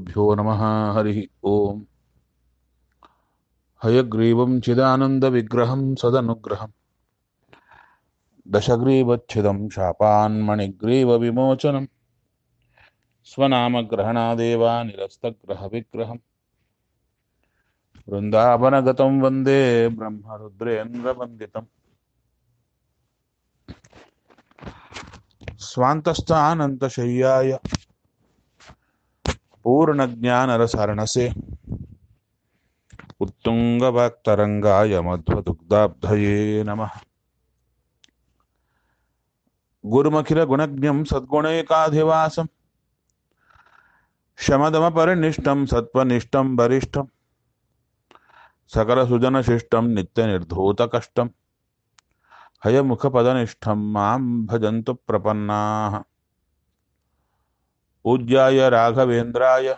श्रीगुरुभ्यो नमः हरिः ओम् हयग्रीवं चिदानन्दविग्रहं सदनुग्रहम् दशग्रीवच्छिदं शापान्मणिग्रीवविमोचनं स्वनामग्रहणादेवा निरस्तग्रहविग्रहम् वृन्दावनगतं वन्दे ब्रह्मरुद्रेन्द्रवन्दितम् स्वान्तस्थानन्तशय्याय पूर्णज्ञानरसरणसे उत्तुङ्गवाक्तरङ्गाय मध्वदुग्धाब्धये नमः गुरुमखिलगुणज्ञं सद्गुणैकाधिवासं शमदमपरिनिष्टं सत्त्वनिष्ठं वरिष्ठं सकलसुजनशिष्टं नित्यनिर्धूतकष्टं हयमुखपदनिष्ठं मां भजन्तु प्रपन्नाः पूज्याय राघवेन्द्राय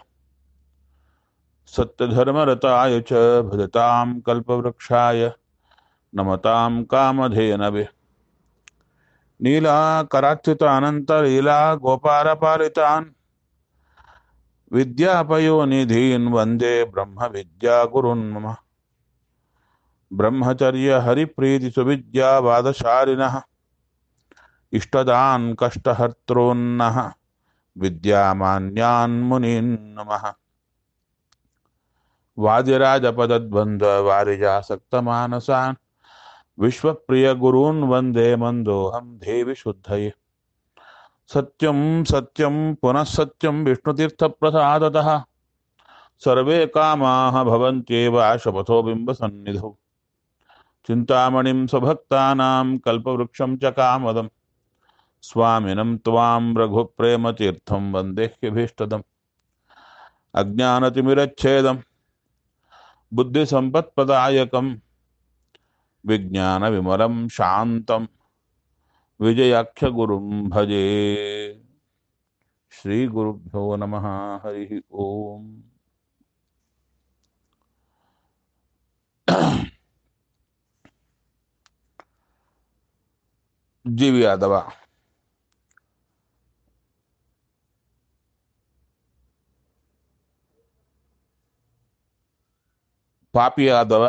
सत्यधर्मरताय च भजतां कल्पवृक्षाय नमतां कामधेनवे नीलाकराच्युतानन्तलीला गोपालपालितान् विद्यापयोनिधीन् वन्दे ब्रह्मविद्यागुरुन् मम ब्रह्मचर्यहरिप्रीतिसुविद्यावादशालिनः इष्टदान् कष्टहर्तॄन्नः विद्यामान्यान् मुनीन् नमः वादिराजपदद्वन्द्ववारिजासक्तमानसान् विश्वप्रियगुरून् वन्दे मन्दोऽहं देवि शुद्धये सत्यं सत्यं पुनः सत्यं विष्णुतीर्थप्रसादतः सर्वे कामाः भवन्त्येव शपथो बिम्बसन्निधौ चिन्तामणिं स्वभक्तानां कल्पवृक्षं च कामदम् स्वामिनं त्वां रघुप्रेमतीर्थं वन्देह्यभीष्टदम् अज्ञानतिमिरच्छेदं बुद्धिसम्पत्प्रदायकं विज्ञानविमलं शान्तं विजयाख्यगुरुं भजे श्रीगुरुभ्यो नमः हरिः ओम् ಜೀವಿಯಾದವ ಪಾಪಿಯಾದವ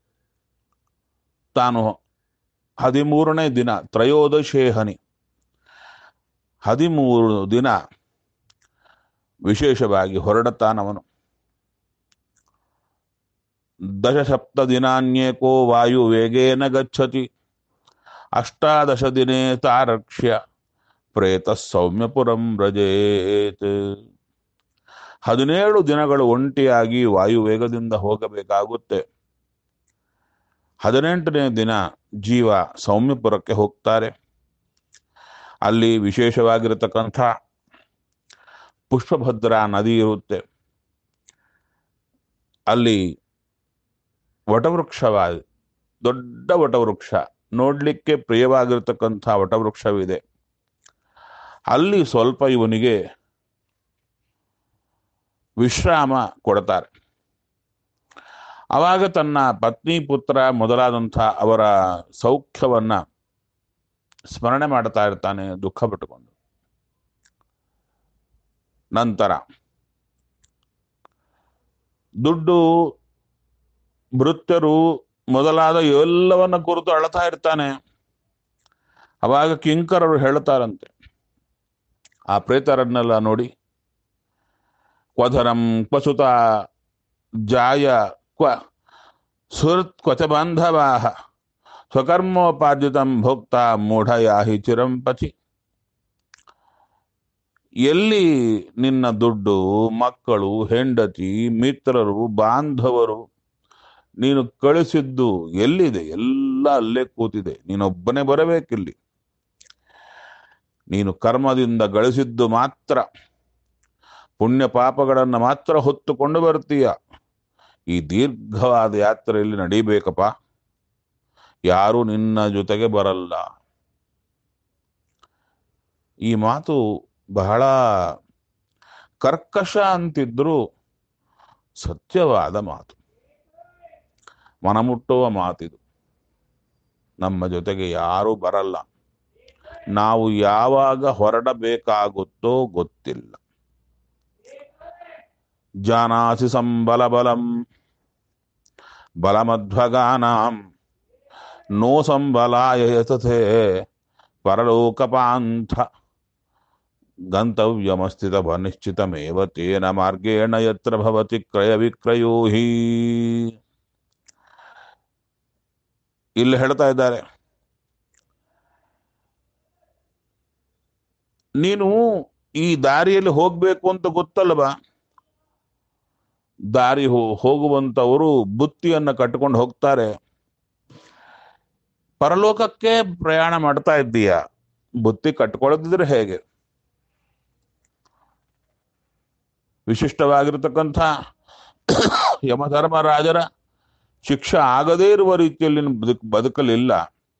ತಾನು ಹದಿಮೂರನೇ ದಿನ ತ್ರಯೋದಶೇಹನಿ ಹದಿಮೂರು ದಿನ ವಿಶೇಷವಾಗಿ ಹೊರಡತಾನವನು ದಶಸಪ್ತ ದಿನಾನ್ಯೇಕೋ ವಾಯು ವೇಗೇನ ಗಚ್ಚತಿ ಅಷ್ಟಾದಶ ದಿನೇ ತಾರಕ್ಷ್ಯ ಪ್ರೇತ ಸೌಮ್ಯಪುರಂ ವ್ರಜೇತ್ ಹದಿನೇಳು ದಿನಗಳು ಒಂಟಿಯಾಗಿ ವಾಯು ವೇಗದಿಂದ ಹೋಗಬೇಕಾಗುತ್ತೆ ಹದಿನೆಂಟನೇ ದಿನ ಜೀವ ಸೌಮ್ಯಪುರಕ್ಕೆ ಹೋಗ್ತಾರೆ ಅಲ್ಲಿ ವಿಶೇಷವಾಗಿರತಕ್ಕಂಥ ಪುಷ್ಪಭದ್ರಾ ನದಿ ಇರುತ್ತೆ ಅಲ್ಲಿ ವಟವೃಕ್ಷವಾದ ದೊಡ್ಡ ವಟವೃಕ್ಷ ನೋಡ್ಲಿಕ್ಕೆ ಪ್ರಿಯವಾಗಿರತಕ್ಕಂಥ ವಟವೃಕ್ಷವಿದೆ ಅಲ್ಲಿ ಸ್ವಲ್ಪ ಇವನಿಗೆ ವಿಶ್ರಾಮ ಕೊಡ್ತಾರೆ ಆವಾಗ ತನ್ನ ಪತ್ನಿ ಪುತ್ರ ಮೊದಲಾದಂಥ ಅವರ ಸೌಖ್ಯವನ್ನ ಸ್ಮರಣೆ ಮಾಡ್ತಾ ಇರ್ತಾನೆ ದುಃಖ ಪಟ್ಟುಕೊಂಡು ನಂತರ ದುಡ್ಡು ಭೃತ್ಯರು ಮೊದಲಾದ ಎಲ್ಲವನ್ನ ಕುರಿತು ಅಳ್ತಾ ಇರ್ತಾನೆ ಅವಾಗ ಕಿಂಕರರು ಹೇಳ್ತಾರಂತೆ ಆ ಪ್ರೇತರನ್ನೆಲ್ಲ ನೋಡಿ ಕ್ವಧರಂ ಕ್ವಸುತ ಜಾಯ ಕ್ವ ಸುಹೃತ್ ಕ್ವಚ ಬಾಂಧವಾ ಸ್ವಕರ್ಮೋಪಾರ್ಜಿತಂ ಭೋಕ್ತ ಮೂಢಯಾಹಿ ಚಿರಂಪಚಿ ಎಲ್ಲಿ ನಿನ್ನ ದುಡ್ಡು ಮಕ್ಕಳು ಹೆಂಡತಿ ಮಿತ್ರರು ಬಾಂಧವರು ನೀನು ಕಳಿಸಿದ್ದು ಎಲ್ಲಿದೆ ಎಲ್ಲ ಅಲ್ಲೇ ಕೂತಿದೆ ನೀನೊಬ್ಬನೇ ಬರಬೇಕಿಲ್ಲಿ ನೀನು ಕರ್ಮದಿಂದ ಗಳಿಸಿದ್ದು ಮಾತ್ರ ಪುಣ್ಯ ಪಾಪಗಳನ್ನು ಮಾತ್ರ ಹೊತ್ತುಕೊಂಡು ಬರ್ತೀಯ ಈ ದೀರ್ಘವಾದ ಯಾತ್ರೆಯಲ್ಲಿ ನಡೀಬೇಕಪ್ಪ ಯಾರು ನಿನ್ನ ಜೊತೆಗೆ ಬರಲ್ಲ ಈ ಮಾತು ಬಹಳ ಕರ್ಕಶ ಅಂತಿದ್ರು ಸತ್ಯವಾದ ಮಾತು ಮನಮುಟ್ಟುವ ಮಾತಿದು ನಮ್ಮ ಜೊತೆಗೆ ಯಾರೂ ಬರಲ್ಲ ನಾವು ಯಾವಾಗ ಹೊರಡಬೇಕಾಗುತ್ತೋ ಗೊತ್ತಿಲ್ಲ ಜಾನಾಸಿ ಸಂಬಲಬಲಂ ಬಲಮಧ್ವಗಾನಾಂ ನೋ ಸಂಬಲಾಯ ಯತತೆ ಪರಲೋಕಪಾಂಥ ಗಂತವ್ಯಮಸ್ಥಿತಮನಿಶ್ಚಿತಮೇವ ತೇನ ಮಾರ್ಗೇಣ ಯತ್ರ ಭವತಿ ಕ್ರಯ ವಿಕ್ರಯೋ ಹಿ ಇಲ್ಲಿ ಹೇಳ್ತಾ ಇದ್ದಾರೆ ನೀನು ಈ ದಾರಿಯಲ್ಲಿ ಹೋಗ್ಬೇಕು ಅಂತ ಗೊತ್ತಲ್ವಾ ದಾರಿ ಹೋ- ಹೋಗುವಂತವರು ಬುತ್ತಿಯನ್ನ ಕಟ್ಟಿಕೊಂಡು ಹೋಗ್ತಾರೆ ಪರಲೋಕಕ್ಕೆ ಪ್ರಯಾಣ ಮಾಡ್ತಾ ಇದ್ದೀಯ ಬುತ್ತಿ ಕಟ್ಕೊಳ್ಳದಿದ್ರೆ ಹೇಗೆ ವಿಶಿಷ್ಟವಾಗಿರತಕ್ಕಂಥ ಯಮಧರ್ಮರಾಜರ ಶಿಕ್ಷೆ ಆಗದೇ ಇರುವ ರೀತಿಯಲ್ಲಿ ನೀನು ಬದುಕ್ ಬದುಕಲಿಲ್ಲ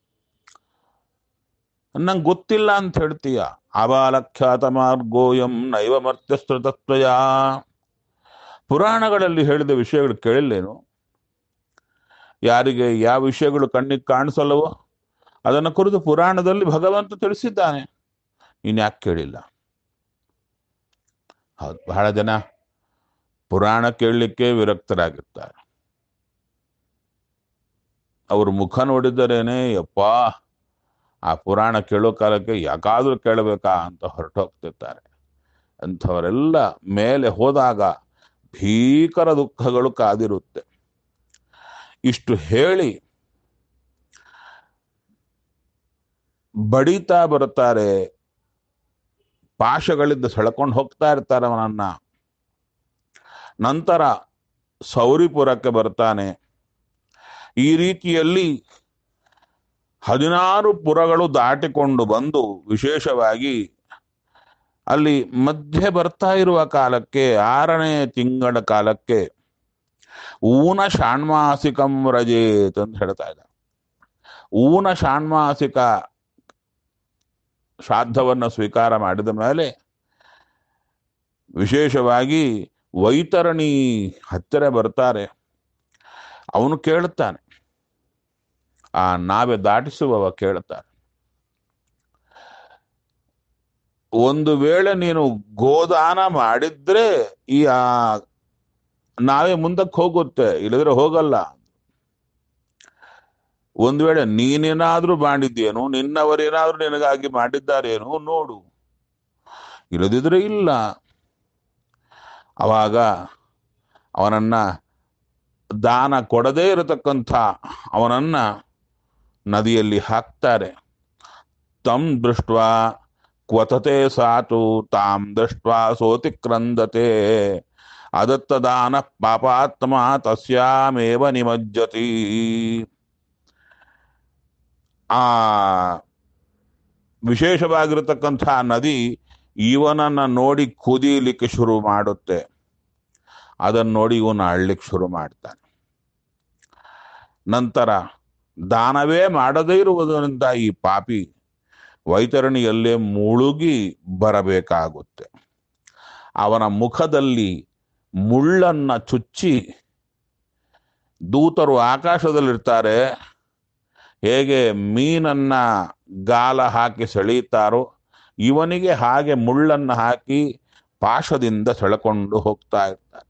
ನಂಗೆ ಗೊತ್ತಿಲ್ಲ ಅಂತ ಹೇಳ್ತೀಯ ಅಬಾಲಖ್ಯಾತ ಮಾರ್ಗೋಯಂ ನೈವ ಮರ್ತ್ಯಸ್ತೃತತ್ವಯ ಪುರಾಣಗಳಲ್ಲಿ ಹೇಳಿದ ವಿಷಯಗಳು ಕೇಳಿಲ್ಲೇನು ಯಾರಿಗೆ ಯಾವ ವಿಷಯಗಳು ಕಣ್ಣಿಗೆ ಕಾಣಿಸಲ್ಲವೋ ಅದನ್ನು ಕುರಿತು ಪುರಾಣದಲ್ಲಿ ಭಗವಂತ ತಿಳಿಸಿದ್ದಾನೆ ನೀನು ಯಾಕೆ ಕೇಳಿಲ್ಲ ಹೌದು ಬಹಳ ಜನ ಪುರಾಣ ಕೇಳಲಿಕ್ಕೆ ವಿರಕ್ತರಾಗಿರ್ತಾರೆ ಅವ್ರ ಮುಖ ನೋಡಿದರೇನೆ ಯಪ್ಪ ಆ ಪುರಾಣ ಕೇಳೋ ಕಾಲಕ್ಕೆ ಯಾಕಾದ್ರೂ ಕೇಳಬೇಕಾ ಅಂತ ಹೊರಟೋಗ್ತಿರ್ತಾರೆ ಅಂಥವರೆಲ್ಲ ಮೇಲೆ ಹೋದಾಗ ಭೀಕರ ದುಃಖಗಳು ಕಾದಿರುತ್ತೆ ಇಷ್ಟು ಹೇಳಿ ಬಡಿತಾ ಬರ್ತಾರೆ ಪಾಶಗಳಿಂದ ಸೆಳ್ಕೊಂಡು ಹೋಗ್ತಾ ಇರ್ತಾರೆ ಅವನನ್ನ ನಂತರ ಸೌರಿಪುರಕ್ಕೆ ಬರ್ತಾನೆ ಈ ರೀತಿಯಲ್ಲಿ ಹದಿನಾರು ಪುರಗಳು ದಾಟಿಕೊಂಡು ಬಂದು ವಿಶೇಷವಾಗಿ ಅಲ್ಲಿ ಮಧ್ಯೆ ಬರ್ತಾ ಇರುವ ಕಾಲಕ್ಕೆ ಆರನೇ ತಿಂಗಳ ಕಾಲಕ್ಕೆ ಊನ ಷಾಣ್ಮಾಸಿಕಂ ರಜೇತ್ ಅಂತ ಹೇಳ್ತಾ ಇದ್ದ ಊನ ಷಾಣ್ಮಾಸಿಕ ಶ್ರಾದ್ದವನ್ನು ಸ್ವೀಕಾರ ಮಾಡಿದ ಮೇಲೆ ವಿಶೇಷವಾಗಿ ವೈತರಣಿ ಹತ್ತಿರ ಬರ್ತಾರೆ ಅವನು ಕೇಳುತ್ತಾನೆ ಆ ನಾವೇ ದಾಟಿಸುವವ ಕೇಳುತ್ತಾರೆ ಒಂದು ವೇಳೆ ನೀನು ಗೋದಾನ ಮಾಡಿದ್ರೆ ಈ ಆ ನಾವೇ ಮುಂದಕ್ಕೆ ಹೋಗುತ್ತೆ ಇಲ್ಲದ್ರೆ ಹೋಗಲ್ಲ ಒಂದು ವೇಳೆ ನೀನೇನಾದ್ರೂ ಮಾಡಿದ್ದೇನು ನಿನ್ನವರೇನಾದ್ರೂ ನಿನಗಾಗಿ ಮಾಡಿದ್ದಾರೇನು ನೋಡು ಇಲ್ಲದಿದ್ರೆ ಇಲ್ಲ ಅವಾಗ ಅವನನ್ನ ದಾನ ಕೊಡದೇ ಇರತಕ್ಕಂಥ ಅವನನ್ನ ನದಿಯಲ್ಲಿ ಹಾಕ್ತಾರೆ ತಂ ದೃಷ್ಟ ಕ್ವತತೆ ಸಾತು ತಾಂ ದೃಷ್ಟ ಸೋತಿಕ್ರಂದತೆ ಅದತ್ತ ದಾನ ಪಾಪಾತ್ಮ ತಸ್ಯಾಮೇವ ನಿಮಜ್ಜತಿ ಆ ವಿಶೇಷವಾಗಿರತಕ್ಕಂಥ ನದಿ ಇವನನ್ನ ನೋಡಿ ಕುದೀಲಿಕ್ಕೆ ಶುರು ಮಾಡುತ್ತೆ ಅದನ್ನು ನೋಡಿ ಇವನು ಅಳ್ಲಿಕ್ಕೆ ಶುರು ಮಾಡ್ತಾನೆ ನಂತರ ದಾನವೇ ಮಾಡದೇ ಇರುವುದರಿಂದ ಈ ಪಾಪಿ ವೈತರಣಿಯಲ್ಲೇ ಮುಳುಗಿ ಬರಬೇಕಾಗುತ್ತೆ ಅವನ ಮುಖದಲ್ಲಿ ಮುಳ್ಳನ್ನ ಚುಚ್ಚಿ ದೂತರು ಆಕಾಶದಲ್ಲಿರ್ತಾರೆ ಹೇಗೆ ಮೀನನ್ನ ಗಾಲ ಹಾಕಿ ಸೆಳೀತಾರೋ ಇವನಿಗೆ ಹಾಗೆ ಮುಳ್ಳನ್ನು ಹಾಕಿ ಪಾಶದಿಂದ ಸೆಳೆಕೊಂಡು ಹೋಗ್ತಾ ಇರ್ತಾರೆ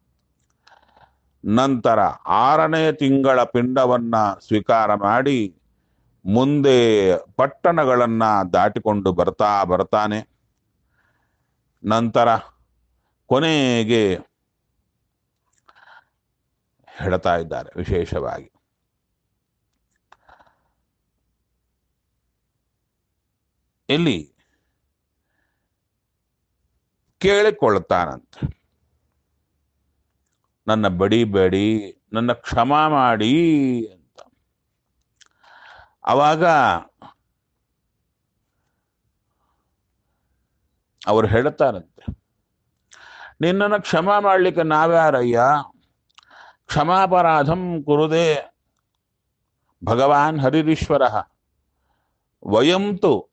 ನಂತರ ಆರನೇ ತಿಂಗಳ ಪಿಂಡವನ್ನ ಸ್ವೀಕಾರ ಮಾಡಿ ಮುಂದೆ ಪಟ್ಟಣಗಳನ್ನ ದಾಟಿಕೊಂಡು ಬರ್ತಾ ಬರ್ತಾನೆ ನಂತರ ಕೊನೆಗೆ ಹೇಳ್ತಾ ಇದ್ದಾರೆ ವಿಶೇಷವಾಗಿ ಇಲ್ಲಿ ಕೇಳಿಕೊಳ್ತಾನಂತೆ ನನ್ನ ಬಡಿಬೇಡಿ ನನ್ನ ಕ್ಷಮ ಮಾಡಿ ಅಂತ ಅವಾಗ ಅವ್ರು ಹೇಳ್ತಾರಂತೆ ನಿನ್ನನ್ನು ಕ್ಷಮ ಮಾಡಲಿಕ್ಕೆ ನಾವ್ಯಾರಯ್ಯ ಕ್ಷಮಾಪರಾಧಂ ಕುರುದೇ ಭಗವಾನ್ ಹರಿರೀಶ್ವರ ವಯಂತು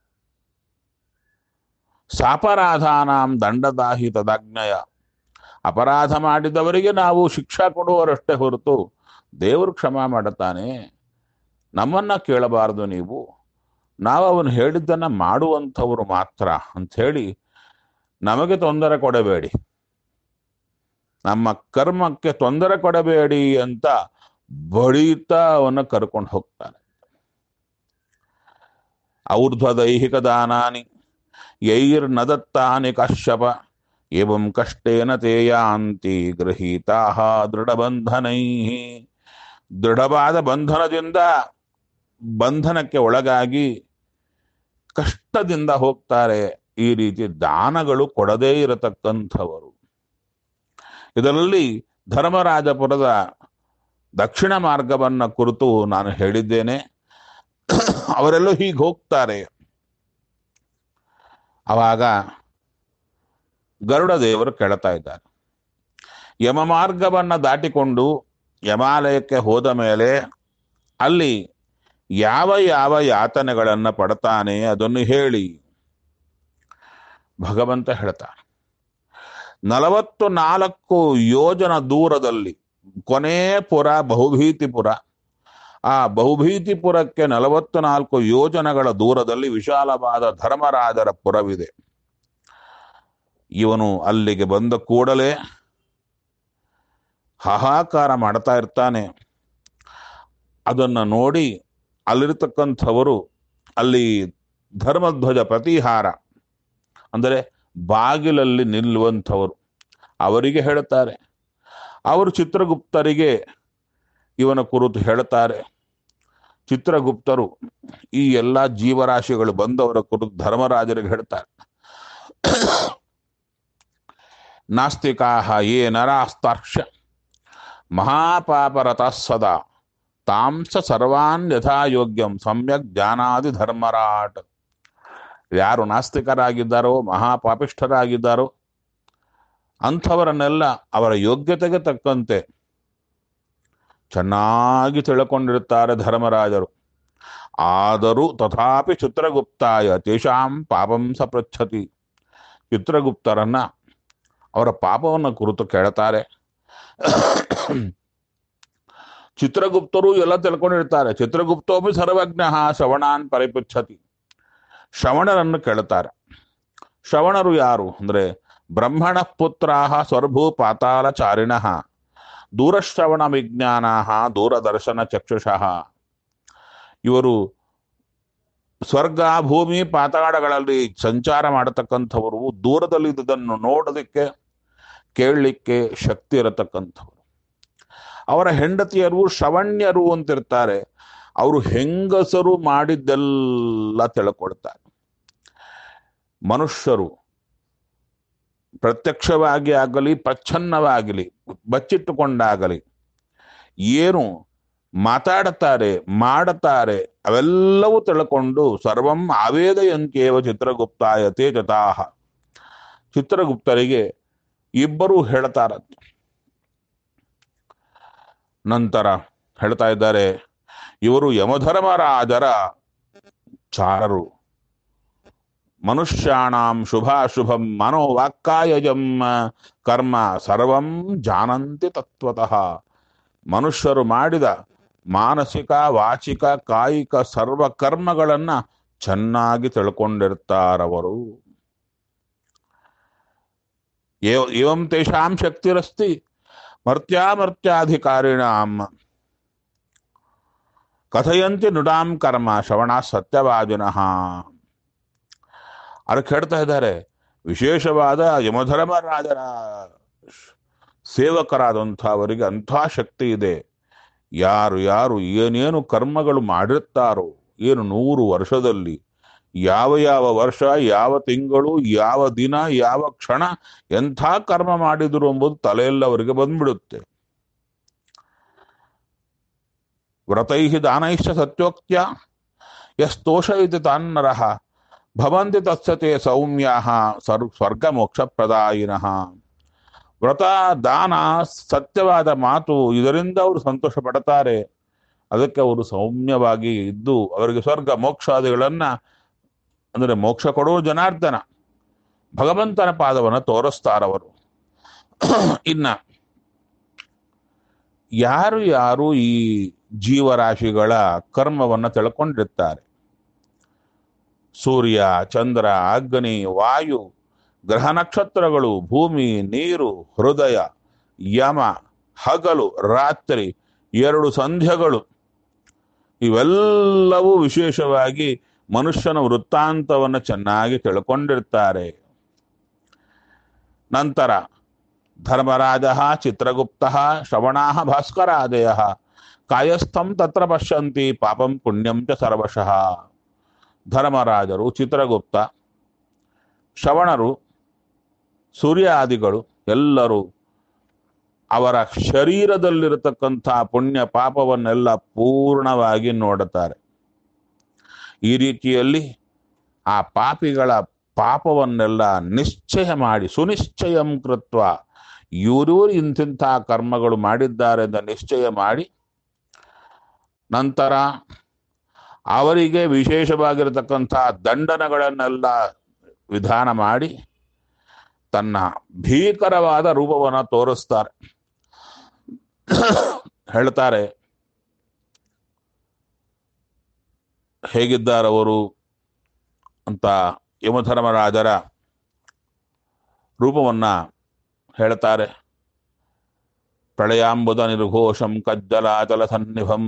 ಸಾಪರಾಧಾನಾಂ ದಂಡದಾಹಿ ತದಾಜ್ಞಯ ಅಪರಾಧ ಮಾಡಿದವರಿಗೆ ನಾವು ಶಿಕ್ಷಾ ಕೊಡುವರಷ್ಟೇ ಹೊರತು ದೇವರು ಕ್ಷಮ ಮಾಡುತ್ತಾನೆ ನಮ್ಮನ್ನ ಕೇಳಬಾರದು ನೀವು ನಾವು ಅವನು ಹೇಳಿದ್ದನ್ನ ಮಾಡುವಂಥವ್ರು ಮಾತ್ರ ಅಂಥೇಳಿ ನಮಗೆ ತೊಂದರೆ ಕೊಡಬೇಡಿ ನಮ್ಮ ಕರ್ಮಕ್ಕೆ ತೊಂದರೆ ಕೊಡಬೇಡಿ ಅಂತ ಬಡಿತಾ ಅವನ್ನ ಕರ್ಕೊಂಡು ಹೋಗ್ತಾನೆ ಔರ್ಧ್ವ ದೈಹಿಕ ದಾನಾನಿ ಯೈರ್ನದತ್ತಾನಿ ಕಶ್ಯಪ ಏವಂ ಕಷ್ಟೇನ ತೇಯಾಂತಿ ಗೃಹೀತಾ ದೃಢಬಂಧನೈ ದೃಢವಾದ ಬಂಧನದಿಂದ ಬಂಧನಕ್ಕೆ ಒಳಗಾಗಿ ಕಷ್ಟದಿಂದ ಹೋಗ್ತಾರೆ ಈ ರೀತಿ ದಾನಗಳು ಕೊಡದೇ ಇರತಕ್ಕಂಥವರು ಇದರಲ್ಲಿ ಧರ್ಮರಾಜಪುರದ ದಕ್ಷಿಣ ಮಾರ್ಗವನ್ನ ಕುರಿತು ನಾನು ಹೇಳಿದ್ದೇನೆ ಅವರೆಲ್ಲೂ ಹೀಗೆ ಹೋಗ್ತಾರೆ ಅವಾಗ ಗರುಡ ದೇವರು ಕೆಳತಾ ಇದ್ದಾರೆ ಯಮ ಮಾರ್ಗವನ್ನ ದಾಟಿಕೊಂಡು ಯಮಾಲಯಕ್ಕೆ ಹೋದ ಮೇಲೆ ಅಲ್ಲಿ ಯಾವ ಯಾವ ಯಾತನೆಗಳನ್ನ ಪಡ್ತಾನೆ ಅದನ್ನು ಹೇಳಿ ಭಗವಂತ ಹೇಳ್ತಾನೆ ನಲವತ್ತು ನಾಲ್ಕು ಯೋಜನ ದೂರದಲ್ಲಿ ಕೊನೆ ಪುರ ಬಹುಭೀತಿಪುರ ಆ ಬಹುಭೀತಿಪುರಕ್ಕೆ ನಲವತ್ತು ನಾಲ್ಕು ಯೋಜನಗಳ ದೂರದಲ್ಲಿ ವಿಶಾಲವಾದ ಧರ್ಮರಾಜರ ಪುರವಿದೆ ಇವನು ಅಲ್ಲಿಗೆ ಬಂದ ಕೂಡಲೇ ಹಾಹಾಕಾರ ಮಾಡ್ತಾ ಇರ್ತಾನೆ ಅದನ್ನ ನೋಡಿ ಅಲ್ಲಿರ್ತಕ್ಕಂಥವರು ಅಲ್ಲಿ ಧರ್ಮಧ್ವಜ ಪ್ರತಿಹಾರ ಅಂದರೆ ಬಾಗಿಲಲ್ಲಿ ನಿಲ್ಲುವಂಥವರು ಅವರಿಗೆ ಹೇಳುತ್ತಾರೆ ಅವರು ಚಿತ್ರಗುಪ್ತರಿಗೆ ಇವನ ಕುರಿತು ಹೇಳ್ತಾರೆ ಚಿತ್ರಗುಪ್ತರು ಈ ಎಲ್ಲ ಜೀವರಾಶಿಗಳು ಬಂದವರ ಕುರಿತು ಧರ್ಮರಾಜರಿಗೆ ಹೇಳ್ತಾರೆ ನಾಸ್ತಿಕಾ ಯೇ ನರಾಸ್ತಾರ್ಕ್ಷ ಮಹಾಪಾಪರತ ಸದಾ ತಾಂಸ ಸರ್ವಾನ್ ಯಥಾಯೋಗ್ಯಂ ಸಮ್ಯಕ್ ಜ್ಞಾನಾದಿ ಧರ್ಮರಾಟ್ ಯಾರು ನಾಸ್ತಿಕರಾಗಿದ್ದಾರೋ ಮಹಾಪಾಪಿಷ್ಠರಾಗಿದ್ದಾರೋ ಅಂಥವರನ್ನೆಲ್ಲ ಅವರ ಯೋಗ್ಯತೆಗೆ ತಕ್ಕಂತೆ ಚೆನ್ನಾಗಿ ತಿಳ್ಕೊಂಡಿರುತ್ತಾರೆ ಧರ್ಮರಾಜರು ಆದರೂ ತಥಾಪಿ ಚಿತ್ರಗುಪ್ತಾಯ ತೇಷಾಂ ಪಾಪಂ ಸ ಪೃಚ್ಛತಿ ಚಿತ್ರಗುಪ್ತರನ್ನ ಅವರ ಪಾಪವನ್ನು ಕುರಿತು ಕೇಳ್ತಾರೆ ಚಿತ್ರಗುಪ್ತರು ಎಲ್ಲ ತಿಳ್ಕೊಂಡಿರ್ತಾರೆ ಚಿತ್ರಗುಪ್ತೋಪಿ ಸರ್ವಜ್ಞ ಶ್ರವಣಾನ್ ಪರಿಪುಚ್ಛತಿ ಶ್ರವಣರನ್ನು ಕೇಳುತ್ತಾರೆ ಶ್ರವಣರು ಯಾರು ಅಂದ್ರೆ ಬ್ರಹ್ಮಣ ಪುತ್ರಾಹ ಸ್ವರ್ಭೂ ಪಾತಾಳ ಚಾರಿಣ ದೂರಶ್ರವಣ ವಿಜ್ಞಾನ ದೂರದರ್ಶನ ಚಕ್ಷುಷಃ ಇವರು ಸ್ವರ್ಗ ಭೂಮಿ ಪಾತಾಳಗಳಲ್ಲಿ ಸಂಚಾರ ಮಾಡತಕ್ಕಂಥವರು ದೂರದಲ್ಲಿ ಇದ್ದುದನ್ನು ನೋಡೋದಕ್ಕೆ ಕೇಳಲಿಕ್ಕೆ ಶಕ್ತಿ ಇರತಕ್ಕಂಥವರು ಅವರ ಹೆಂಡತಿಯರು ಶ್ರವಣ್ಯರು ಅಂತಿರ್ತಾರೆ ಅವರು ಹೆಂಗಸರು ಮಾಡಿದ್ದೆಲ್ಲ ತಿಳ್ಕೊಳ್ತಾರೆ ಮನುಷ್ಯರು ಪ್ರತ್ಯಕ್ಷವಾಗಿ ಆಗಲಿ ಪ್ರಚ್ಛನ್ನವಾಗಲಿ ಬಚ್ಚಿಟ್ಟುಕೊಂಡಾಗಲಿ ಏನು ಮಾತಾಡುತ್ತಾರೆ ಮಾಡುತ್ತಾರೆ ಅವೆಲ್ಲವೂ ತಿಳ್ಕೊಂಡು ಸರ್ವಂ ಆವೇದಯಂತ್ಯೇವ ಚಿತ್ರಗುಪ್ತಾಯ ತೇಜತಾಹ ಚಿತ್ರಗುಪ್ತರಿಗೆ ಇಬ್ಬರು ಹೇಳ್ತಾರಂತೆ ನಂತರ ಹೇಳ್ತಾ ಇದ್ದಾರೆ ಇವರು ಯಮಧರ್ಮರಾಜರ ಚಾರರು ಮನುಷ್ಯಾಣಾಂ ಶುಭಾಶುಭಂ ಮನೋವಾಕ್ಕಾಯಜಂ ಕರ್ಮ ಸರ್ವಂ ಜಾನಂತಿ ತತ್ವತಃ ಮನುಷ್ಯರು ಮಾಡಿದ ಮಾನಸಿಕ ವಾಚಿಕ ಕಾಯಿಕ ಸರ್ವ ಕರ್ಮಗಳನ್ನ ಚೆನ್ನಾಗಿ ತಿಳ್ಕೊಂಡಿರ್ತಾರವರು ಏವ- ಏವಂ ತೇಷಾಂ ಶಕ್ತಿರಸ್ತಿ ಮರ್ತ್ಯಾಮರ್ತ್ಯಾಧಿಕಾರಿಣಾಂ ಕಥಯಂತಿ ನುಡಾಂ ಕರ್ಮ ಶ್ರವಣ ಸತ್ಯವಾದಿನಃ ಅದಕ್ಕೆ ಹೇಳ್ತಾ ಇದ್ದಾರೆ ವಿಶೇಷವಾದ ಯಮಧರ್ಮರಾಜರ ಸೇವಕರಾದಂಥವರಿಗೆ ಅಂಥ ಶಕ್ತಿ ಇದೆ ಯಾರು ಯಾರು ಏನೇನು ಕರ್ಮಗಳು ಮಾಡಿರ್ತಾರೋ ಏನು ನೂರು ವರ್ಷದಲ್ಲಿ ಯಾವ ಯಾವ ವರ್ಷ ಯಾವ ತಿಂಗಳು ಯಾವ ದಿನ ಯಾವ ಕ್ಷಣ ಎಂಥ ಕರ್ಮ ಮಾಡಿದ್ರು ಎಂಬುದು ತಲೆಯಲ್ಲಿ ಅವರಿಗೆ ಬಂದ್ಬಿಡುತ್ತೆ ವ್ರತೈ ದಾನೈಶ್ಚ ಸತ್ಯೋಕ್ತ್ಯ ಯಸ್ತೋಷಯತಿ ತಾನ್ನರಃ ಭವಂತಿ ತತ್ಸತೆ ಸೌಮ್ಯಾಹ ಸರ್ ಸ್ವರ್ಗ ಮೋಕ್ಷ ಪ್ರದಾಯಿನಃ ವ್ರತ ದಾನ ಸತ್ಯವಾದ ಮಾತು ಇದರಿಂದ ಅವರು ಸಂತೋಷ ಪಡ್ತಾರೆ ಅದಕ್ಕೆ ಅವರು ಸೌಮ್ಯವಾಗಿ ಇದ್ದು ಅವರಿಗೆ ಸ್ವರ್ಗ ಮೋಕ್ಷಾದಿಗಳನ್ನ ಅಂದರೆ ಮೋಕ್ಷ ಕೊಡುವ ಜನಾರ್ದನ ಭಗವಂತನ ಪಾದವನ್ನು ತೋರಿಸ್ತಾರವರು ಇನ್ನ ಯಾರು ಯಾರು ಈ ಜೀವರಾಶಿಗಳ ಕರ್ಮವನ್ನು ತಿಳ್ಕೊಂಡಿರ್ತಾರೆ ಸೂರ್ಯ ಚಂದ್ರ ಅಗ್ನಿ ವಾಯು ಗ್ರಹ ನಕ್ಷತ್ರಗಳು ಭೂಮಿ ನೀರು ಹೃದಯ ಯಮ ಹಗಲು ರಾತ್ರಿ ಎರಡು ಸಂಧ್ಯಗಳು ಇವೆಲ್ಲವೂ ವಿಶೇಷವಾಗಿ ಮನುಷ್ಯನ ವೃತ್ತಾಂತವನ್ನು ಚೆನ್ನಾಗಿ ತಿಳ್ಕೊಂಡಿರ್ತಾರೆ ನಂತರ ಧರ್ಮರಾಜ ಚಿತ್ರಗುಪ್ತ ಶ್ರವಣಾ ಭಾಸ್ಕರಾದಯ ಕಾಯಸ್ಥಂ ತತ್ರ ಪಶ್ಯಂತಿ ಪಾಪಂ ಪುಣ್ಯಂ ಚ ಸರ್ವಶಃ ಧರ್ಮರಾಜರು ಚಿತ್ರಗುಪ್ತ ಶ್ರವಣರು ಸೂರ್ಯಾದಿಗಳು ಎಲ್ಲರೂ ಅವರ ಶರೀರದಲ್ಲಿರತಕ್ಕಂಥ ಪುಣ್ಯ ಪಾಪವನ್ನೆಲ್ಲ ಪೂರ್ಣವಾಗಿ ನೋಡುತ್ತಾರೆ ಈ ರೀತಿಯಲ್ಲಿ ಆ ಪಾಪಿಗಳ ಪಾಪವನ್ನೆಲ್ಲ ನಿಶ್ಚಯ ಮಾಡಿ ಸುನಿಶ್ಚಯಂ ಕೃತ್ವ ಇವರೂರು ಇಂತಿಂಥ ಕರ್ಮಗಳು ಮಾಡಿದ್ದಾರೆ ಅಂತ ನಿಶ್ಚಯ ಮಾಡಿ ನಂತರ ಅವರಿಗೆ ವಿಶೇಷವಾಗಿರತಕ್ಕಂಥ ದಂಡನಗಳನ್ನೆಲ್ಲ ವಿಧಾನ ಮಾಡಿ ತನ್ನ ಭೀಕರವಾದ ರೂಪವನ್ನು ತೋರಿಸ್ತಾರೆ ಹೇಳ್ತಾರೆ ಹೇಗಿದ್ದಾರವರು ಅಂತ ಯಮಧರ್ಮರಾಜರ ರೂಪವನ್ನ ಹೇಳ್ತಾರೆ ಪ್ರಳಯಾಂಬುದ ನಿರ್ಘೋಷಂ ಕಜ್ಜಲಾಚಲ ಸನ್ನಿಭಂ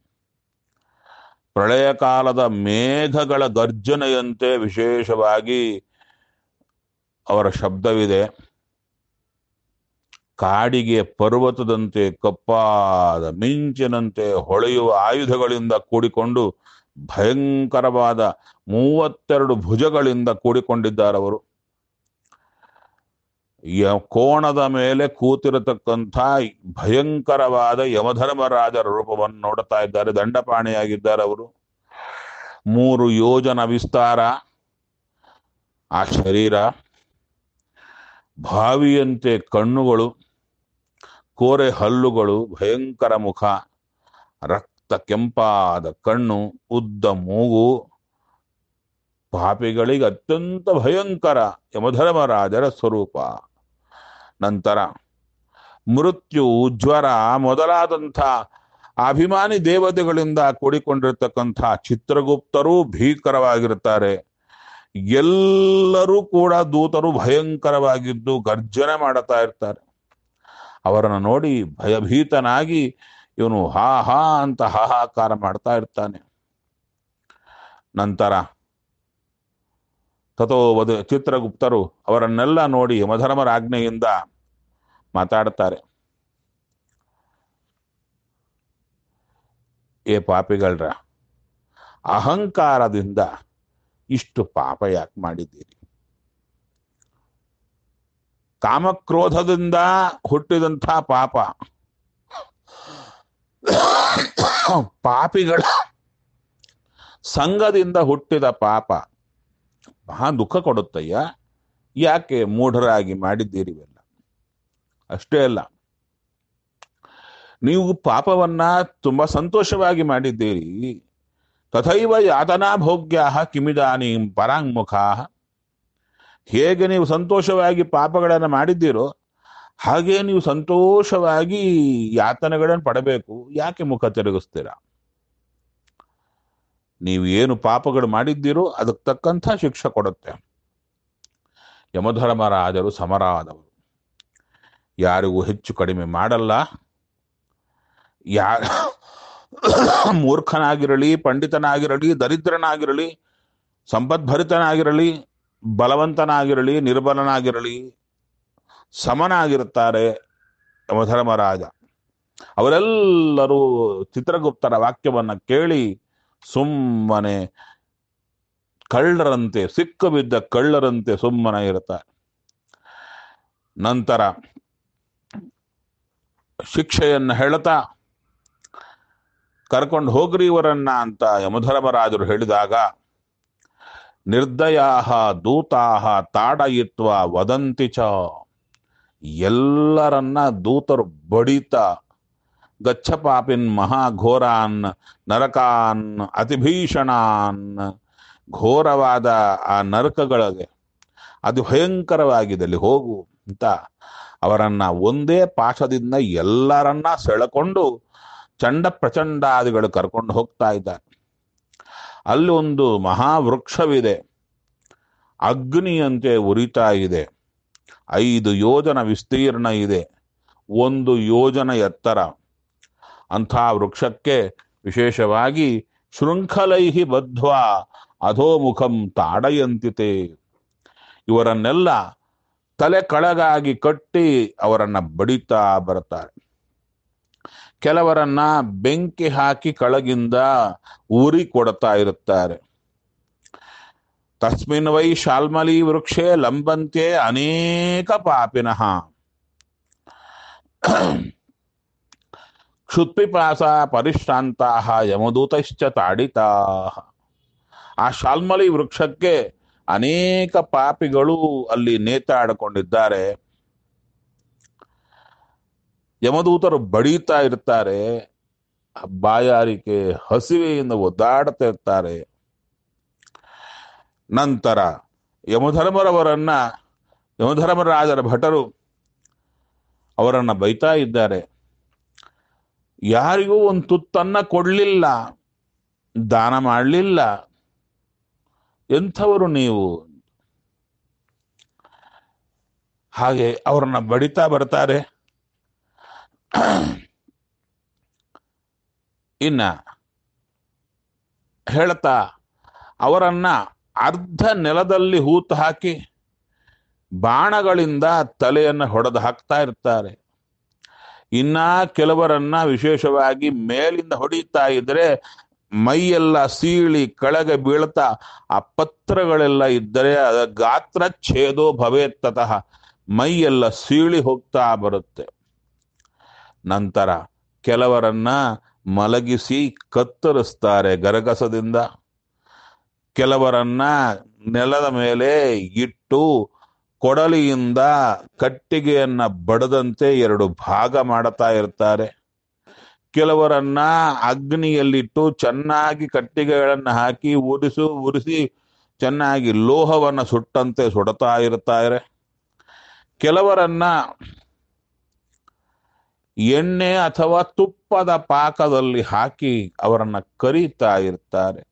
ಪ್ರಳಯ ಕಾಲದ ಮೇಘಗಳ ಗರ್ಜನೆಯಂತೆ ವಿಶೇಷವಾಗಿ ಅವರ ಶಬ್ದವಿದೆ ಕಾಡಿಗೆ ಪರ್ವತದಂತೆ ಕಪ್ಪಾದ ಮಿಂಚಿನಂತೆ ಹೊಳೆಯುವ ಆಯುಧಗಳಿಂದ ಕೂಡಿಕೊಂಡು ಭಯಂಕರವಾದ ಮೂವತ್ತೆರಡು ಭುಜಗಳಿಂದ ಕೂಡಿಕೊಂಡಿದ್ದಾರವರು ಯ ಕೋಣದ ಮೇಲೆ ಕೂತಿರತಕ್ಕಂಥ ಭಯಂಕರವಾದ ಯಮಧರ್ಮರಾಜರ ರೂಪವನ್ನು ನೋಡುತ್ತಾ ಇದ್ದಾರೆ ದಂಡಪಾಣಿಯಾಗಿದ್ದಾರೆ ಅವರು ಮೂರು ಯೋಜನ ವಿಸ್ತಾರ ಆ ಶರೀರ ಭಾವಿಯಂತೆ ಕಣ್ಣುಗಳು ಕೋರೆ ಹಲ್ಲುಗಳು ಭಯಂಕರ ಮುಖ ರಕ್ತ ಕೆಂಪಾದ ಕಣ್ಣು ಉದ್ದ ಮೂಗು ಪಾಪಿಗಳಿಗೆ ಅತ್ಯಂತ ಭಯಂಕರ ಯಮಧರ್ಮರಾಜರ ಸ್ವರೂಪ ನಂತರ ಮೃತ್ಯು ಜ್ವರ ಮೊದಲಾದಂಥ ಅಭಿಮಾನಿ ದೇವತೆಗಳಿಂದ ಕೂಡಿಕೊಂಡಿರ್ತಕ್ಕಂಥ ಚಿತ್ರಗುಪ್ತರು ಭೀಕರವಾಗಿರ್ತಾರೆ ಎಲ್ಲರೂ ಕೂಡ ದೂತರು ಭಯಂಕರವಾಗಿದ್ದು ಗರ್ಜನೆ ಮಾಡುತ್ತಾ ಇರ್ತಾರೆ ಅವರನ್ನು ನೋಡಿ ಭಯಭೀತನಾಗಿ ಇವನು ಹಾ ಹಾ ಅಂತ ಹಾಹಾಕಾರ ಮಾಡ್ತಾ ಇರ್ತಾನೆ ನಂತರ ತಥೋ ವದ ಚಿತ್ರಗುಪ್ತರು ಅವರನ್ನೆಲ್ಲ ನೋಡಿ ಯಮಧರ್ಮರ ಆಜ್ಞೆಯಿಂದ ಮಾತಾಡ್ತಾರೆ ಏ ಪಾಪಿಗಳ್ರ ಅಹಂಕಾರದಿಂದ ಇಷ್ಟು ಪಾಪ ಯಾಕೆ ಮಾಡಿದ್ದೀರಿ ಕಾಮಕ್ರೋಧದಿಂದ ಹುಟ್ಟಿದಂಥ ಪಾಪ ಪಾಪಿಗಳ ಸಂಘದಿಂದ ಹುಟ್ಟಿದ ಪಾಪ ಮಹಾ ದುಃಖ ಕೊಡುತ್ತಯ್ಯ ಯಾಕೆ ಮೂಢರಾಗಿ ಮಾಡಿದ್ದೀರಿ ಇವೆಲ್ಲ ಅಷ್ಟೇ ಅಲ್ಲ ನೀವು ಪಾಪವನ್ನ ತುಂಬಾ ಸಂತೋಷವಾಗಿ ಮಾಡಿದ್ದೀರಿ ತಥೈವ ಯಾತನಾ ಭೋಗ್ಯ ಕಿಮಿದಾನೀಂ ಪರಾಂಗುಖಾ ಹೇಗೆ ನೀವು ಸಂತೋಷವಾಗಿ ಪಾಪಗಳನ್ನು ಮಾಡಿದ್ದೀರೋ ಹಾಗೆ ನೀವು ಸಂತೋಷವಾಗಿ ಯಾತನೆಗಳನ್ನು ಪಡಬೇಕು ಯಾಕೆ ಮುಖ ತಿರುಗಿಸ್ತೀರಾ ನೀವು ಏನು ಪಾಪಗಳು ಮಾಡಿದ್ದೀರೋ ಅದಕ್ಕೆ ತಕ್ಕಂಥ ಶಿಕ್ಷೆ ಕೊಡುತ್ತೆ ಯಮಧರ್ಮರಾಜರು ಸಮರಾದವರು ಯಾರಿಗೂ ಹೆಚ್ಚು ಕಡಿಮೆ ಮಾಡಲ್ಲ ಯಾ ಮೂರ್ಖನಾಗಿರಲಿ ಪಂಡಿತನಾಗಿರಲಿ ದರಿದ್ರನಾಗಿರಲಿ ಸಂಪದ್ಭರಿತನಾಗಿರಲಿ ಬಲವಂತನಾಗಿರಲಿ ನಿರ್ಬಲನಾಗಿರಲಿ ಸಮನಾಗಿರುತ್ತಾರೆ ಯಮಧರ್ಮರಾಜ ಅವರೆಲ್ಲರೂ ಚಿತ್ರಗುಪ್ತರ ವಾಕ್ಯವನ್ನ ಕೇಳಿ ಸುಮ್ಮನೆ ಕಳ್ಳರಂತೆ ಸಿಕ್ಕ ಬಿದ್ದ ಕಳ್ಳರಂತೆ ಸುಮ್ಮನೆ ಇರುತ್ತಾರೆ ನಂತರ ಶಿಕ್ಷೆಯನ್ನು ಹೇಳ್ತಾ ಕರ್ಕೊಂಡು ಹೋಗ್ರಿ ಇವರನ್ನ ಅಂತ ಯಮಧರ್ಮರಾಜರು ಹೇಳಿದಾಗ ನಿರ್ದಯಾಹ ದೂತಾಹ ತಾಡಯಿತ್ವ ವದಂತಿ ಚ ಎಲ್ಲರನ್ನ ದೂತರು ಬಡಿತ ಗಚ್ಚ ಪಾಪಿನ್ ಮಹಾಘೋರಾನ್ ನರಕಾನ್ ಅತಿಭೀಷಣಾನ್ ಘೋರವಾದ ಆ ನರಕಗಳಿಗೆ ಅದು ಭಯಂಕರವಾಗಿದೆ ಅಲ್ಲಿ ಹೋಗು ಅಂತ ಅವರನ್ನ ಒಂದೇ ಪಾಶದಿಂದ ಎಲ್ಲರನ್ನ ಸೆಳೆಕೊಂಡು ಚಂಡ ಪ್ರಚಂಡಾದಿಗಳು ಕರ್ಕೊಂಡು ಹೋಗ್ತಾ ಇದ್ದಾರೆ ಅಲ್ಲಿ ಒಂದು ಮಹಾವೃಕ್ಷವಿದೆ ಅಗ್ನಿಯಂತೆ ಉರಿತಾ ಇದೆ ಐದು ಯೋಜನ ವಿಸ್ತೀರ್ಣ ಇದೆ ಒಂದು ಯೋಜನ ಎತ್ತರ ಅಂಥ ವೃಕ್ಷಕ್ಕೆ ವಿಶೇಷವಾಗಿ ಶೃಂಖಲೈಹಿ ಬದ್ಧ್ವ ಅಧೋಮುಖಂ ತಾಡಯಂತಿತೆ ಇವರನ್ನೆಲ್ಲ ತಲೆ ಕೆಳಗಾಗಿ ಕಟ್ಟಿ ಅವರನ್ನ ಬಡಿತಾ ಬರ್ತಾರೆ ಕೆಲವರನ್ನ ಬೆಂಕಿ ಹಾಕಿ ಕೆಳಗಿಂದ ಉರಿ ಕೊಡ್ತಾ ಇರುತ್ತಾರೆ ತಸ್ಮಿನ್ ವೈ ಶಾಲ್ಮಲಿ ವೃಕ್ಷೆ ಲಂಬಂತೆ ಅನೇಕ ಪಾಪಿನಃ ಕ್ಷುತ್ಪಿಪಾಸ ಪರಿಶ್ರಾಂತಾ ಯಮದೂತಶ್ಚ ತಾಡಿತಾ ಆ ಶಾಲ್ಮಲಿ ವೃಕ್ಷಕ್ಕೆ ಅನೇಕ ಪಾಪಿಗಳು ಅಲ್ಲಿ ನೇತಾಡಿಕೊಂಡಿದ್ದಾರೆ ಯಮದೂತರು ಬಡೀತಾ ಇರ್ತಾರೆ ಬಾಯಾರಿಕೆ ಹಸಿವೆಯಿಂದ ಒದ್ದಾಡ್ತಾ ಇರ್ತಾರೆ ನಂತರ ಯಮಧರ್ಮರವರನ್ನ ಯಮಧರ್ಮರಾಜರ ಭಟರು ಅವರನ್ನ ಬೈತಾ ಇದ್ದಾರೆ ಯಾರಿಗೂ ಒಂದು ತುತ್ತನ್ನ ಕೊಡ್ಲಿಲ್ಲ ದಾನ ಮಾಡಲಿಲ್ಲ ಎಂಥವರು ನೀವು ಹಾಗೆ ಅವರನ್ನ ಬಡಿತಾ ಬರ್ತಾರೆ ಇನ್ನ ಹೇಳ್ತಾ ಅವರನ್ನ ಅರ್ಧ ನೆಲದಲ್ಲಿ ಹೂತು ಹಾಕಿ ಬಾಣಗಳಿಂದ ತಲೆಯನ್ನು ಹೊಡೆದು ಹಾಕ್ತಾ ಇರ್ತಾರೆ ಇನ್ನ ಕೆಲವರನ್ನ ವಿಶೇಷವಾಗಿ ಮೇಲಿಂದ ಹೊಡಿತಾ ಇದ್ರೆ ಮೈಯೆಲ್ಲ ಸೀಳಿ ಕೆಳಗೆ ಬೀಳ್ತಾ ಆ ಪತ್ರಗಳೆಲ್ಲ ಇದ್ದರೆ ಅದ ಗಾತ್ರ ಛೇದೋ ಭವೇತ್ತತಃ ಮೈಯೆಲ್ಲ ಸೀಳಿ ಹೋಗ್ತಾ ಬರುತ್ತೆ ನಂತರ ಕೆಲವರನ್ನ ಮಲಗಿಸಿ ಕತ್ತರಿಸ್ತಾರೆ ಗರಗಸದಿಂದ ಕೆಲವರನ್ನ ನೆಲದ ಮೇಲೆ ಇಟ್ಟು ಕೊಡಲಿಯಿಂದ ಕಟ್ಟಿಗೆಯನ್ನ ಬಡದಂತೆ ಎರಡು ಭಾಗ ಮಾಡುತ್ತಾ ಇರ್ತಾರೆ ಕೆಲವರನ್ನ ಅಗ್ನಿಯಲ್ಲಿಟ್ಟು ಚೆನ್ನಾಗಿ ಕಟ್ಟಿಗೆಗಳನ್ನ ಹಾಕಿ ಉರಿಸು ಉರಿಸಿ ಚೆನ್ನಾಗಿ ಲೋಹವನ್ನ ಸುಟ್ಟಂತೆ ಸುಡುತ್ತಾ ಇರ್ತಾರೆ ಕೆಲವರನ್ನ ಎಣ್ಣೆ ಅಥವಾ ತುಪ್ಪದ ಪಾಕದಲ್ಲಿ ಹಾಕಿ ಅವರನ್ನ ಕರೀತಾ ಇರ್ತಾರೆ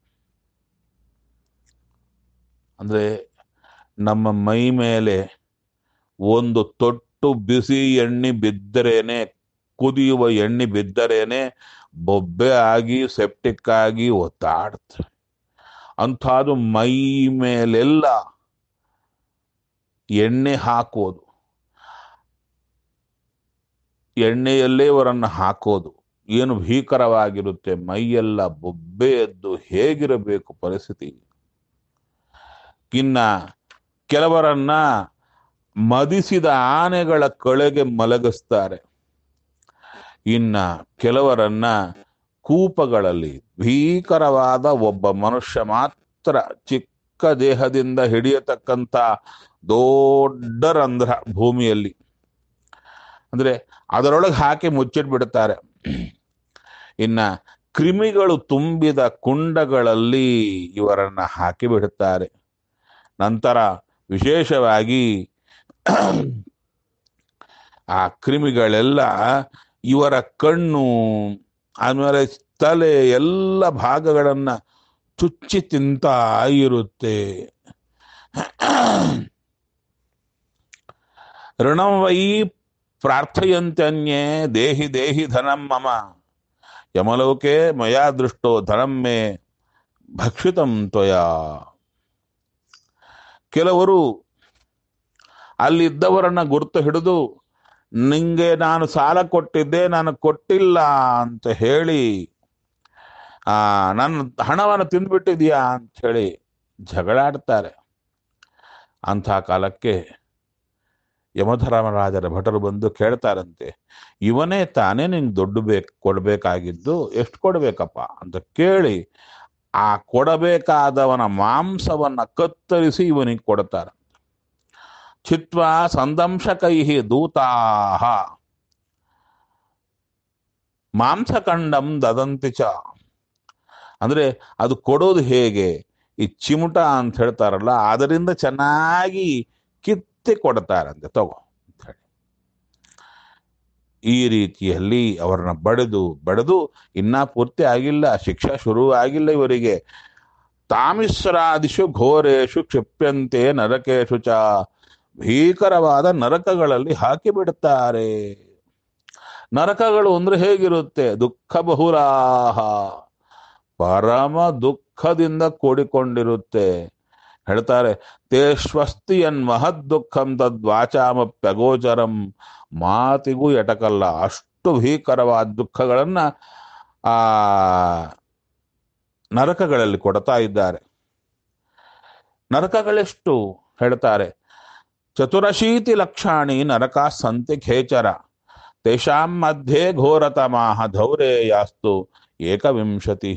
ಅಂದ್ರೆ ನಮ್ಮ ಮೈ ಮೇಲೆ ಒಂದು ತೊಟ್ಟು ಬಿಸಿ ಎಣ್ಣೆ ಬಿದ್ದರೇನೆ ಕುದಿಯುವ ಎಣ್ಣೆ ಬಿದ್ದರೇನೆ ಬೊಬ್ಬೆ ಆಗಿ ಸೆಪ್ಟಿಕ್ ಆಗಿ ಒತ್ತಾಡ್ತವೆ ಅಂಥದ್ದು ಮೈ ಮೇಲೆಲ್ಲ ಎಣ್ಣೆ ಹಾಕೋದು ಎಣ್ಣೆಯಲ್ಲೇ ಅವರನ್ನು ಹಾಕೋದು ಏನು ಭೀಕರವಾಗಿರುತ್ತೆ ಮೈಯೆಲ್ಲ ಬೊಬ್ಬೆ ಎದ್ದು ಹೇಗಿರಬೇಕು ಪರಿಸ್ಥಿತಿ ಇನ್ನ ಕೆಲವರನ್ನ ಮದಿಸಿದ ಆನೆಗಳ ಕೆಳಗೆ ಮಲಗಿಸ್ತಾರೆ ಇನ್ನ ಕೆಲವರನ್ನ ಕೂಪಗಳಲ್ಲಿ ಭೀಕರವಾದ ಒಬ್ಬ ಮನುಷ್ಯ ಮಾತ್ರ ಚಿಕ್ಕ ದೇಹದಿಂದ ಹಿಡಿಯತಕ್ಕಂತ ದೊಡ್ಡ ರಂಧ್ರ ಭೂಮಿಯಲ್ಲಿ ಅಂದ್ರೆ ಅದರೊಳಗೆ ಹಾಕಿ ಮುಚ್ಚಿಟ್ಬಿಡ್ತಾರೆ ಇನ್ನ ಕ್ರಿಮಿಗಳು ತುಂಬಿದ ಕುಂಡಗಳಲ್ಲಿ ಇವರನ್ನ ಹಾಕಿ ಬಿಡುತ್ತಾರೆ ನಂತರ ವಿಶೇಷವಾಗಿ ಆ ಕ್ರಿಮಿಗಳೆಲ್ಲ ಇವರ ಕಣ್ಣು ಆಮೇಲೆ ತಲೆ ಎಲ್ಲ ಭಾಗಗಳನ್ನ ಚುಚ್ಚಿ ತಿಂತಾ ಇರುತ್ತೆ ಋಣಂ ವೈ ಪ್ರಾರ್ಥಯಂತ್ಯನ್ಯೇ ದೇಹಿ ದೇಹಿ ಧನಂ ಮಮ ಯಮಲೋಕೆ ಮಯಾ ದೃಷ್ಟೋ ಧನಂ ಮೇ ಭಕ್ಷಿತಂ ತ್ವಯಾ ಕೆಲವರು ಅಲ್ಲಿದ್ದವರನ್ನ ಗುರುತು ಹಿಡಿದು ನಿಂಗೆ ನಾನು ಸಾಲ ಕೊಟ್ಟಿದ್ದೆ ನಾನು ಕೊಟ್ಟಿಲ್ಲ ಅಂತ ಹೇಳಿ ಆ ನನ್ನ ಹಣವನ್ನು ತಿಂದ್ಬಿಟ್ಟಿದ್ಯಾ ಅಂತ ಹೇಳಿ ಜಗಳಾಡ್ತಾರೆ ಅಂಥ ಕಾಲಕ್ಕೆ ಯಮಧರ್ಮರಾಜರ ಭಟರು ಬಂದು ಕೇಳ್ತಾರಂತೆ ಇವನೇ ತಾನೇ ನಿಂಗೆ ದುಡ್ಡು ಬೇಕು ಕೊಡ್ಬೇಕಾಗಿದ್ದು ಎಷ್ಟು ಕೊಡ್ಬೇಕಪ್ಪ ಅಂತ ಕೇಳಿ ಆ ಕೊಡಬೇಕಾದವನ ಮಾಂಸವನ್ನ ಕತ್ತರಿಸಿ ಇವನಿಗೆ ಕೊಡ್ತಾರೆ ಚಿತ್ವಾ ಸಂದಂಶಕೈಹಿ ದೂತಾಹ ಮಾಂಸಖಂಡಂ ದದಂತಿ ಚ ಅಂದ್ರೆ ಅದು ಕೊಡೋದು ಹೇಗೆ ಈ ಚಿಮುಟ ಅಂತ ಹೇಳ್ತಾರಲ್ಲ ಅದರಿಂದ ಚೆನ್ನಾಗಿ ಕಿತ್ತಿ ಕೊಡ್ತಾರಂತೆ ತಗೋ ಅಂತ ಹೇಳಿ ಈ ರೀತಿಯಲ್ಲಿ ಅವರನ್ನ ಬಡಿದು ಬಡಿದು ಇನ್ನ ಪೂರ್ತಿ ಆಗಿಲ್ಲ ಶಿಕ್ಷಾ ಶುರು ಆಗಿಲ್ಲ ಇವರಿಗೆ ತಾಮಿಸ್ರಾದಿಷು ಘೋರೇಶು ಕ್ಷಿಪ್ಯಂತೆ ನರಕೇಶು ಚ ಭೀಕರವಾದ ನರಕಗಳಲ್ಲಿ ಹಾಕಿ ಬಿಡುತ್ತಾರೆ ನರಕಗಳು ಅಂದ್ರೆ ಹೇಗಿರುತ್ತೆ ದುಃಖ ಬಹುಲಾಹ ಪರಮ ದುಃಖದಿಂದ ಕೂಡಿಕೊಂಡಿರುತ್ತೆ ಹೇಳ್ತಾರೆ ತೇಶ್ವಸ್ತಿಯನ್ ಮಹದ್ ದುಃಖಂ ತದ್ವಾಚಾಮಪ್ಯಗೋಚರಂ ಮಾತಿಗೂ ಎಟಕಲ್ಲ ಅಷ್ಟು ಭೀಕರವಾದ ದುಃಖಗಳನ್ನ ಆ ನರಕಗಳಲ್ಲಿ ಕೊಡ್ತಾ ಇದ್ದಾರೆ ನರಕಗಳೆಷ್ಟು ಹೇಳ್ತಾರೆ ಚತುರಶೀತಿ ಲಕ್ಷಾಣಿ ನರಕ ಸಂತಿ ಖೇಚರ ತೇಷಾಂ ಮಧ್ಯೆ ಘೋರತಮಾಹ ಧೌರೇಯಾಸ್ತು ಏಕವಿಂಶತಿ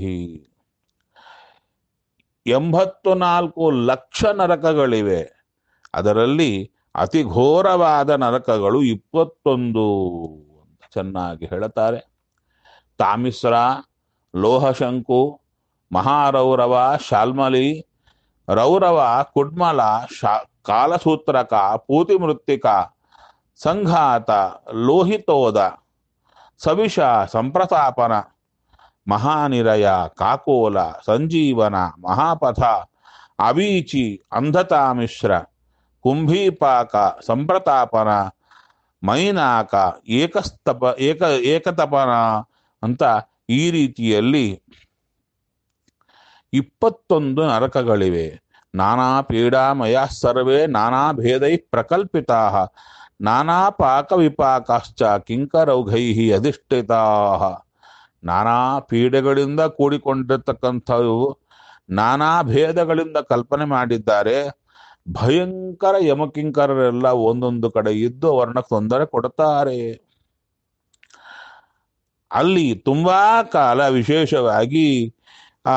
ಎಂಬತ್ತು ನಾಲ್ಕು ಲಕ್ಷ ನರಕಗಳಿವೆ ಅದರಲ್ಲಿ ಅತಿ ಘೋರವಾದ ನರಕಗಳು ಇಪ್ಪತ್ತೊಂದು ಅಂತ ಚೆನ್ನಾಗಿ ಹೇಳುತ್ತಾರೆ ತಾಮಿಸ್ರ ಲೋಹಶಂಕು ಮಹಾರೌರವ ಶಾಲ್ಮಲಿ ರೌರವ ಕುಡ್ಮಲ ಶಾ ಕಾಲಸೂತ್ರಕ ಪೂತಿ ಮೃತ್ತಿಕ ಸಂಘಾತ ಲೋಹಿತೋದ ಸವಿಷ ಸಂಪ್ರತಾಪನ ಮಹಾನಿರಯ ಕಾಕೋಲ ಸಂಜೀವನ ಮಹಾಪಥ ಅವೀಚಿ ಅಂಧತಾಮಿಶ್ರ ಕುಂಭೀಪಾಕ ಸಂಪ್ರತಾಪನ ಮೈನಾಕ ಏಕಸ್ತಪ ಏಕ ಏಕತಪನ ಅಂತ ಈ ರೀತಿಯಲ್ಲಿ ಇಪ್ಪತ್ತೊಂದು ನರಕಗಳಿವೆ ನಾನಾ ಪೀಡಾಮಯ ಸರ್ವೇ ನಾನಾ ಭೇದೈ ಪ್ರಕಲ್ಪಿತಾ ನಾನಾ ಪಾಕ ವಿಪಾಕಾಶ್ಚ ಕಿಂಕರೌಘೈ ಅಧಿಷ್ಠಿತಾ ನಾನಾ ಪೀಡೆಗಳಿಂದ ಕೂಡಿಕೊಂಡಿರ್ತಕ್ಕಂಥವು ನಾನಾ ಭೇದಗಳಿಂದ ಕಲ್ಪನೆ ಮಾಡಿದ್ದಾರೆ ಭಯಂಕರ ಯಮಕಿಂಕರರೆಲ್ಲ ಒಂದೊಂದು ಕಡೆ ಇದ್ದು ಅವರನ್ನ ತೊಂದರೆ ಕೊಡುತ್ತಾರೆ ಅಲ್ಲಿ ತುಂಬಾ ಕಾಲ ವಿಶೇಷವಾಗಿ ಆ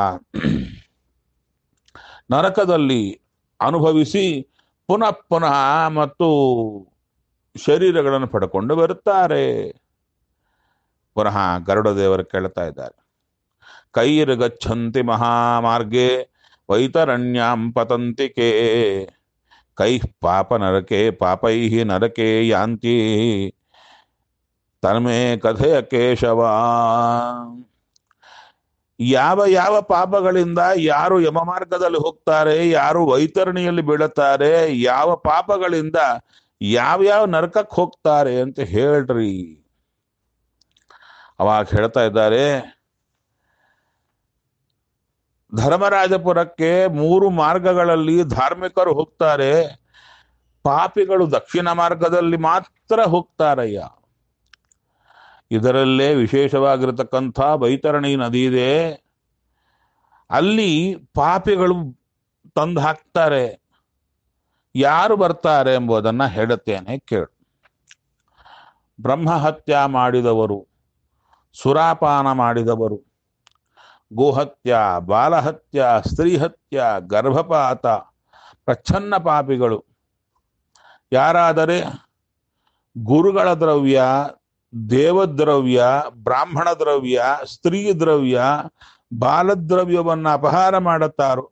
ನರಕದಲ್ಲಿ ಅನುಭವಿಸಿ ಪುನಃ ಪುನಃ ಮತ್ತು ಶರೀರಗಳನ್ನು ಪಡ್ಕೊಂಡು ಬರುತ್ತಾರೆ ಪುನಃ ಗರುಡ ದೇವರು ಕೇಳ್ತಾ ಇದ್ದಾರೆ ಕೈರ್ಗಚ್ಚಂತಿ ಮಹಾಮಾರ್ಗೆ ವೈತರಣ್ಯಾಂ ಪತಂತಿಕೆ ಕೈ ಪಾಪ ನರಕೆ ಪಾಪೈ ನರಕೆ ಯಾಂತಿ ತನ್ಮೇ ಕಥೆಯ ಕೇಶವ ಯಾವ ಯಾವ ಪಾಪಗಳಿಂದ ಯಾರು ಯಮ ಮಾರ್ಗದಲ್ಲಿ ಹೋಗ್ತಾರೆ ಯಾರು ವೈತರಣಿಯಲ್ಲಿ ಬೀಳುತ್ತಾರೆ ಯಾವ ಪಾಪಗಳಿಂದ ಯಾವ್ಯಾವ ನರಕಕ್ಕೆ ಹೋಗ್ತಾರೆ ಅಂತ ಹೇಳ್ರಿ ಅವಾಗ ಹೇಳ್ತಾ ಇದ್ದಾರೆ ಧರ್ಮರಾಜಪುರಕ್ಕೆ ಮೂರು ಮಾರ್ಗಗಳಲ್ಲಿ ಧಾರ್ಮಿಕರು ಹೋಗ್ತಾರೆ ಪಾಪಿಗಳು ದಕ್ಷಿಣ ಮಾರ್ಗದಲ್ಲಿ ಮಾತ್ರ ಹೋಗ್ತಾರಯ್ಯ ಇದರಲ್ಲೇ ವಿಶೇಷವಾಗಿರತಕ್ಕಂಥ ಬೈತರಣಿ ನದಿ ಇದೆ ಅಲ್ಲಿ ಪಾಪಿಗಳು ತಂದು ಹಾಕ್ತಾರೆ ಯಾರು ಬರ್ತಾರೆ ಎಂಬುದನ್ನ ಹೇಳುತ್ತೇನೆ ಕೇಳು ಬ್ರಹ್ಮಹತ್ಯ ಮಾಡಿದವರು ಸುರಾಪಾನ ಮಾಡಿದವರು ಗೋಹತ್ಯ ಬಾಲಹತ್ಯ ಸ್ತ್ರೀಹತ್ಯ ಗರ್ಭಪಾತ ಪ್ರಚ್ಛನ್ನ ಪಾಪಿಗಳು ಯಾರಾದರೆ ಗುರುಗಳ ದ್ರವ್ಯ ದೇವದ್ರವ್ಯ ಬ್ರಾಹ್ಮಣ ದ್ರವ್ಯ ಸ್ತ್ರೀ ದ್ರವ್ಯ ಬಾಲದ್ರವ್ಯವನ್ನ ಅಪಹಾರ ಮಾಡುತ್ತಾರೋ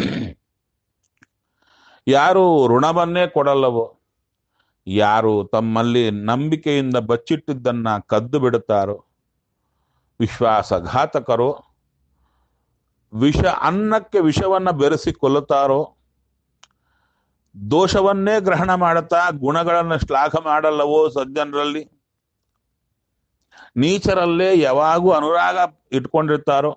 ಯಾರು ಋಣವನ್ನೇ ಕೊಡಲ್ಲವೋ ಯಾರು ತಮ್ಮಲ್ಲಿ ನಂಬಿಕೆಯಿಂದ ಬಚ್ಚಿಟ್ಟಿದ್ದನ್ನ ಕದ್ದು ಬಿಡುತ್ತಾರೋ ವಿಶ್ವಾಸಘಾತಕರು ವಿಷ ಅನ್ನಕ್ಕೆ ವಿಷವನ್ನ ಬೆರೆಸಿ ಕೊಲ್ಲುತ್ತಾರೋ ದೋಷವನ್ನೇ ಗ್ರಹಣ ಮಾಡುತ್ತಾ ಗುಣಗಳನ್ನು ಶ್ಲಾಘ ಮಾಡಲ್ಲವೋ ಸಜ್ಜನರಲ್ಲಿ ನೀಚರಲ್ಲೇ ಯಾವಾಗೂ ಅನುರಾಗ ಇಟ್ಕೊಂಡಿರ್ತಾರೋ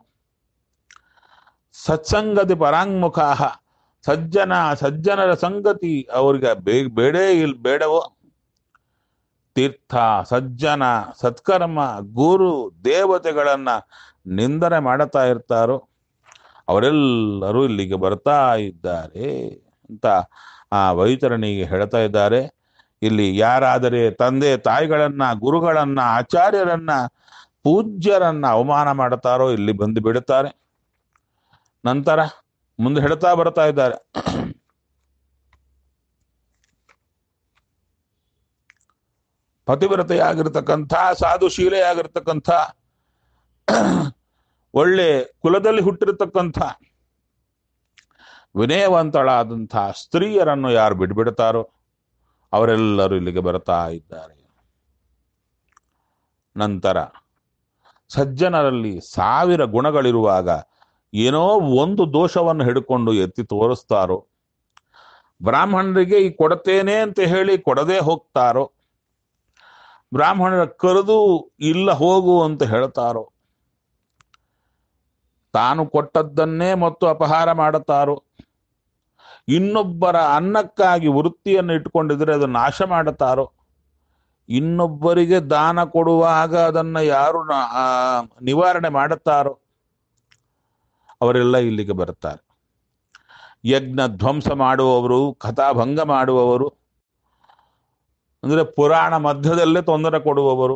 ಸತ್ಸಂಗತಿ ಪರಾಂಗುಖ ಸಜ್ಜನ ಸಜ್ಜನರ ಸಂಗತಿ ಅವ್ರಿಗೆ ಬೇ ಬೇಡೇ ಇಲ್ ಬೇಡವೋ ತೀರ್ಥ ಸಜ್ಜನ ಸತ್ಕರ್ಮ ಗುರು ದೇವತೆಗಳನ್ನ ನಿಂದನೆ ಮಾಡುತ್ತಾ ಇರ್ತಾರೋ ಅವರೆಲ್ಲರೂ ಇಲ್ಲಿಗೆ ಬರ್ತಾ ಇದ್ದಾರೆ ಅಂತ ಆ ವೈತರಣಿಗೆ ಹೇಳ್ತಾ ಇದ್ದಾರೆ ಇಲ್ಲಿ ಯಾರಾದರೆ ತಂದೆ ತಾಯಿಗಳನ್ನ ಗುರುಗಳನ್ನ ಆಚಾರ್ಯರನ್ನ ಪೂಜ್ಯರನ್ನ ಅವಮಾನ ಮಾಡುತ್ತಾರೋ ಇಲ್ಲಿ ಬಂದು ಬಿಡುತ್ತಾರೆ ನಂತರ ಮುಂದೆ ಹೇಳ್ತಾ ಬರ್ತಾ ಇದ್ದಾರೆ ಪತಿವ್ರತೆಯಾಗಿರ್ತಕ್ಕಂಥ ಸಾಧುಶೀಲೆಯಾಗಿರ್ತಕ್ಕಂಥ ಒಳ್ಳೆ ಕುಲದಲ್ಲಿ ಹುಟ್ಟಿರ್ತಕ್ಕಂಥ ವಿನಯವಂತಳಾದಂಥ ಸ್ತ್ರೀಯರನ್ನು ಯಾರು ಬಿಡ್ಬಿಡ್ತಾರೋ ಅವರೆಲ್ಲರೂ ಇಲ್ಲಿಗೆ ಬರ್ತಾ ಇದ್ದಾರೆ ನಂತರ ಸಜ್ಜನರಲ್ಲಿ ಸಾವಿರ ಗುಣಗಳಿರುವಾಗ ಏನೋ ಒಂದು ದೋಷವನ್ನು ಹಿಡ್ಕೊಂಡು ಎತ್ತಿ ತೋರಿಸ್ತಾರೋ ಬ್ರಾಹ್ಮಣರಿಗೆ ಈ ಕೊಡ್ತೇನೆ ಅಂತ ಹೇಳಿ ಕೊಡದೆ ಹೋಗ್ತಾರೋ ಬ್ರಾಹ್ಮಣರ ಕರೆದು ಇಲ್ಲ ಹೋಗು ಅಂತ ಹೇಳ್ತಾರೋ ತಾನು ಕೊಟ್ಟದ್ದನ್ನೇ ಮತ್ತು ಅಪಹಾರ ಮಾಡುತ್ತಾರೋ ಇನ್ನೊಬ್ಬರ ಅನ್ನಕ್ಕಾಗಿ ವೃತ್ತಿಯನ್ನು ಇಟ್ಕೊಂಡಿದ್ರೆ ಅದು ನಾಶ ಮಾಡುತ್ತಾರೋ ಇನ್ನೊಬ್ಬರಿಗೆ ದಾನ ಕೊಡುವಾಗ ಅದನ್ನ ಯಾರು ನ- ಆ, ನಿವಾರಣೆ ಮಾಡುತ್ತಾರೋ ಅವರೆಲ್ಲ ಇಲ್ಲಿಗೆ ಬರುತ್ತಾರೆ ಯಜ್ಞ ಧ್ವಂಸ ಮಾಡುವವರು ಕಥಾಭಂಗ ಮಾಡುವವರು ಅಂದ್ರೆ ಪುರಾಣ ಮಧ್ಯದಲ್ಲೇ ತೊಂದರೆ ಕೊಡುವವರು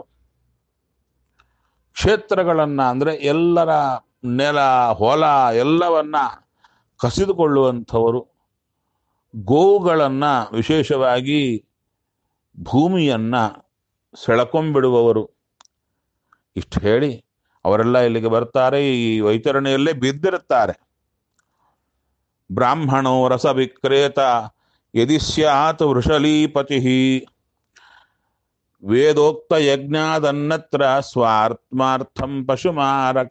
ಕ್ಷೇತ್ರಗಳನ್ನ ಅಂದ್ರೆ ಎಲ್ಲರ ನೆಲ ಹೊಲ ಎಲ್ಲವನ್ನ ಕಸಿದುಕೊಳ್ಳುವಂಥವರು ಗೋವುಗಳನ್ನ ವಿಶೇಷವಾಗಿ ಭೂಮಿಯನ್ನ ಸೆಳಕೊಂಬಿಡುವವರು ಇಷ್ಟು ಹೇಳಿ ಅವರೆಲ್ಲ ಇಲ್ಲಿಗೆ ಬರ್ತಾರೆ ಈ ವೈತರಣಿಯಲ್ಲೇ ಬಿದ್ದಿರುತ್ತಾರೆ ಬ್ರಾಹ್ಮಣೋ ರಸ ವಿಕ್ರೇತ ಯದಿ ಸ್ಯಾತ್ ವೃಷಲೀಪತಿ ವೇದೋಕ್ತ ಯಜ್ಞಾದನ್ನತ್ರ ಸ್ವಾತ್ಮಾರ್ಥಂ ಪಶುಮಾರಕ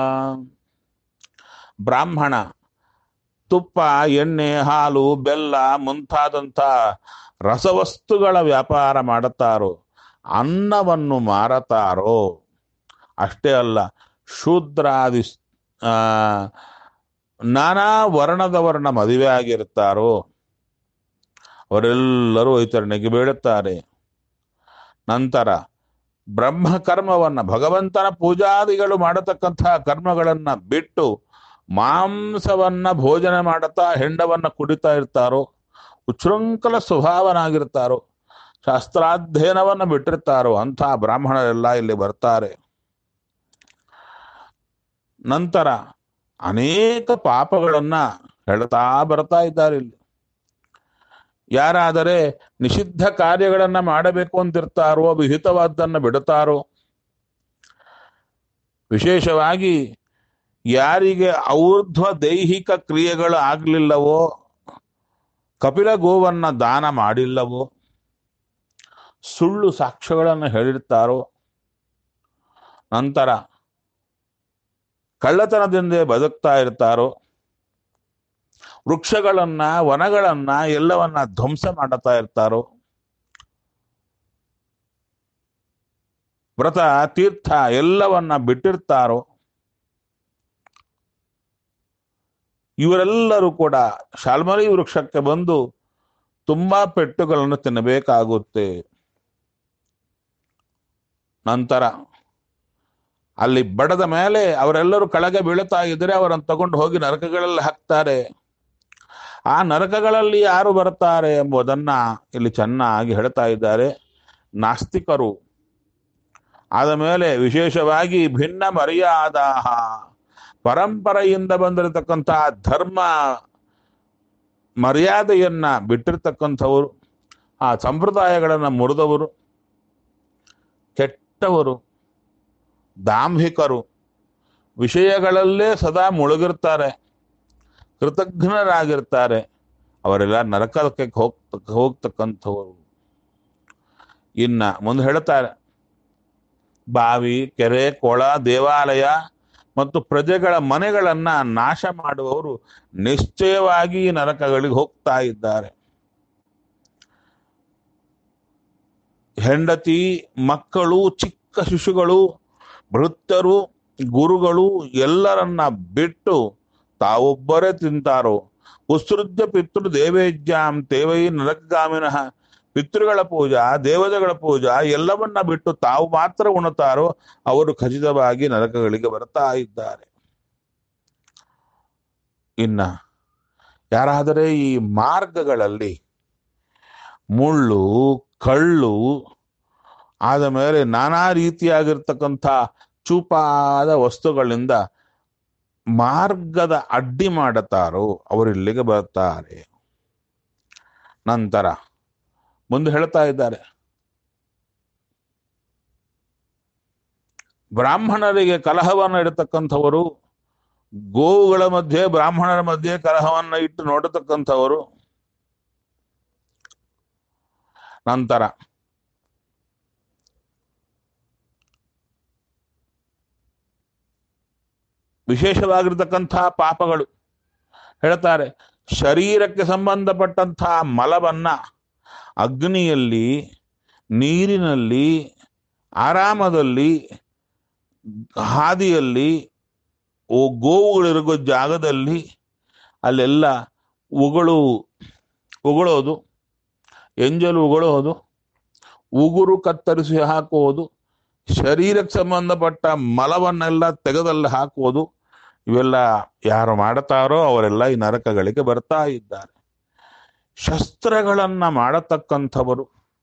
ಬ್ರಾಹ್ಮಣ ತುಪ್ಪ ಎಣ್ಣೆ ಹಾಲು ಬೆಲ್ಲ ಮುಂತಾದಂಥ ರಸವಸ್ತುಗಳ ವ್ಯಾಪಾರ ಮಾಡುತ್ತಾರೋ ಅನ್ನವನ್ನು ಮಾರತಾರೋ ಅಷ್ಟೇ ಅಲ್ಲ ಶೂದ್ರಾದಿ ಆ, ನಾನಾ ವರ್ಣದವರನ್ನ ಮದುವೆ ಆಗಿರುತ್ತಾರೋ ಅವರೆಲ್ಲರೂ ವೈತರಣಿಗೆ ಬೀಳುತ್ತಾರೆ ನಂತರ ಬ್ರಹ್ಮ ಕರ್ಮವನ್ನ ಭಗವಂತನ ಪೂಜಾದಿಗಳು ಮಾಡತಕ್ಕಂತಹ ಕರ್ಮಗಳನ್ನ ಬಿಟ್ಟು ಮಾಂಸವನ್ನ ಭೋಜನ ಮಾಡುತ್ತಾ ಹೆಂಡವನ್ನ ಕುಡಿತಾ ಇರ್ತಾರೋ ಉಚ್ಛೃಂಖಲ ಸ್ವಭಾವನಾಗಿರ್ತಾರೋ ಶಾಸ್ತ್ರಾಧ್ಯಯನವನ್ನ ಬಿಟ್ಟಿರ್ತಾರೋ ಅಂಥ ಬ್ರಾಹ್ಮಣರೆಲ್ಲ ಇಲ್ಲಿ ಬರ್ತಾರೆ ನಂತರ ಅನೇಕ ಪಾಪಗಳನ್ನ ಹೇಳ್ತಾ ಬರ್ತಾ ಇದ್ದಾರೆ ಇಲ್ಲಿ ಯಾರಾದರೆ ನಿಷಿದ್ಧ ಕಾರ್ಯಗಳನ್ನ ಮಾಡಬೇಕು ಅಂತಿರ್ತಾರೋ ವಿಹಿತವಾದ್ದನ್ನ ಬಿಡುತ್ತಾರೋ ವಿಶೇಷವಾಗಿ ಯಾರಿಗೆ ಔರ್ಧ್ವ ದೈಹಿಕ ಕ್ರಿಯೆಗಳು ಆಗ್ಲಿಲ್ಲವೋ ಕಪಿಲ ಗೋವನ್ನ ದಾನ ಮಾಡಿಲ್ಲವೋ ಸುಳ್ಳು ಸಾಕ್ಷ್ಯಗಳನ್ನು ಹೇಳಿರ್ತಾರೋ ನಂತರ ಕಳ್ಳತನದಿಂದ ಬದುಕ್ತಾ ಇರ್ತಾರೋ ವೃಕ್ಷಗಳನ್ನ ವನಗಳನ್ನ ಎಲ್ಲವನ್ನ ಧ್ವಂಸ ಮಾಡುತ್ತಾ ಇರ್ತಾರೋ ವ್ರತ ತೀರ್ಥ ಎಲ್ಲವನ್ನ ಬಿಟ್ಟಿರ್ತಾರೋ ಇವರೆಲ್ಲರೂ ಕೂಡ ಶಾಲ್ಮರಿ ವೃಕ್ಷಕ್ಕೆ ಬಂದು ತುಂಬಾ ಪೆಟ್ಟುಗಳನ್ನು ತಿನ್ನಬೇಕಾಗುತ್ತೆ ನಂತರ ಅಲ್ಲಿ ಬಡದ ಮೇಲೆ ಅವರೆಲ್ಲರೂ ಕೆಳಗೆ ಬೀಳುತ್ತಾ ಇದ್ರೆ ಅವರನ್ನು ತಗೊಂಡು ಹೋಗಿ ನರಕಗಳಲ್ಲಿ ಹಾಕ್ತಾರೆ ಆ ನರಕಗಳಲ್ಲಿ ಯಾರು ಬರ್ತಾರೆ ಎಂಬುದನ್ನ ಇಲ್ಲಿ ಚೆನ್ನಾಗಿ ಹೇಳ್ತಾ ಇದ್ದಾರೆ ನಾಸ್ತಿಕರು ಆದ ಮೇಲೆ ವಿಶೇಷವಾಗಿ ಭಿನ್ನ ಮರ್ಯಾದ ಪರಂಪರೆಯಿಂದ ಬಂದಿರತಕ್ಕಂತಹ ಧರ್ಮ ಮರ್ಯಾದೆಯನ್ನ ಬಿಟ್ಟಿರ್ತಕ್ಕಂಥವರು ಆ ಸಂಪ್ರದಾಯಗಳನ್ನು ಮುರಿದವರು ಕೆಟ್ಟವರು ದಾಂಭಿಕರು ವಿಷಯಗಳಲ್ಲೇ ಸದಾ ಮುಳುಗಿರ್ತಾರೆ ಕೃತಜ್ಞರಾಗಿರ್ತಾರೆ ಅವರೆಲ್ಲ ನರಕಕ್ಕೆ ಹೋಗ್ತ ಹೋಗ್ತಕ್ಕಂಥವರು ಇನ್ನ ಮುಂದೆ ಹೇಳ್ತಾರೆ ಬಾವಿ ಕೆರೆ ಕೊಳ ದೇವಾಲಯ ಮತ್ತು ಪ್ರಜೆಗಳ ಮನೆಗಳನ್ನ ನಾಶ ಮಾಡುವವರು ನಿಶ್ಚಯವಾಗಿ ಈ ನರಕಗಳಿಗೆ ಹೋಗ್ತಾ ಇದ್ದಾರೆ ಹೆಂಡತಿ ಮಕ್ಕಳು ಚಿಕ್ಕ ಶಿಶುಗಳು ಭೃತ್ಯರು ಗುರುಗಳು ಎಲ್ಲರನ್ನ ಬಿಟ್ಟು ತಾವೊಬ್ಬರೇ ತಿಂತಾರೋ ಉತ್ಸೃಜ್ಯ ಪಿತೃ ದೇವೇಜ್ಯಾಂ ತೇವೈ ನರಕಗಾಮಿನಃ ಪಿತೃಗಳ ಪೂಜಾ ದೇವತೆಗಳ ಪೂಜಾ ಎಲ್ಲವನ್ನ ಬಿಟ್ಟು ತಾವು ಮಾತ್ರ ಉಣುತ್ತಾರೋ ಅವರು ಖಚಿತವಾಗಿ ನರಕಗಳಿಗೆ ಬರ್ತಾ ಇದ್ದಾರೆ ಇನ್ನ ಯಾರಾದರೆ ಈ ಮಾರ್ಗಗಳಲ್ಲಿ ಮುಳ್ಳು ಕಳ್ಳು ಆದ ಮೇಲೆ ನಾನಾ ರೀತಿಯಾಗಿರ್ತಕ್ಕಂಥ ಚೂಪಾದ ವಸ್ತುಗಳಿಂದ ಮಾರ್ಗದ ಅಡ್ಡಿ ಮಾಡುತ್ತಾರೋ ಅವರು ಇಲ್ಲಿಗೆ ಬರ್ತಾರೆ ನಂತರ ಮುಂದೆ ಹೇಳ್ತಾ ಇದ್ದಾರೆ ಬ್ರಾಹ್ಮಣರಿಗೆ ಕಲಹವನ್ನು ಇಡತಕ್ಕಂಥವರು ಗೋವುಗಳ ಮಧ್ಯೆ ಬ್ರಾಹ್ಮಣರ ಮಧ್ಯೆ ಕಲಹವನ್ನ ಇಟ್ಟು ನೋಡತಕ್ಕಂಥವರು ನಂತರ ವಿಶೇಷವಾಗಿರ್ತಕ್ಕಂತಹ ಪಾಪಗಳು ಹೇಳ್ತಾರೆ ಶರೀರಕ್ಕೆ ಸಂಬಂಧಪಟ್ಟಂತಹ ಮಲವನ್ನ ಅಗ್ನಿಯಲ್ಲಿ ನೀರಿನಲ್ಲಿ ಆರಾಮದಲ್ಲಿ ಹಾದಿಯಲ್ಲಿ ಓ ಗೋವುಗಳಿರುವ ಜಾಗದಲ್ಲಿ ಅಲ್ಲೆಲ್ಲ ಉಗಳು ಉಗುಳೋದು ಎಂಜಲು ಉಗುಳೋದು ಉಗುರು ಕತ್ತರಿಸಿ ಹಾಕುವುದು ಶರೀರಕ್ಕೆ ಸಂಬಂಧಪಟ್ಟ ಮಲವನ್ನೆಲ್ಲ ತೆಗೆದಲ್ಲಿ ಹಾಕುವುದು ಇವೆಲ್ಲ ಯಾರು ಮಾಡುತ್ತಾರೋ ಅವರೆಲ್ಲ ಈ ನರಕಗಳಿಗೆ ಬರ್ತಾ ಇದ್ದಾರೆ ಶಸ್ತ್ರಗಳನ್ನ ಮಾಡತಕ್ಕಂಥವರು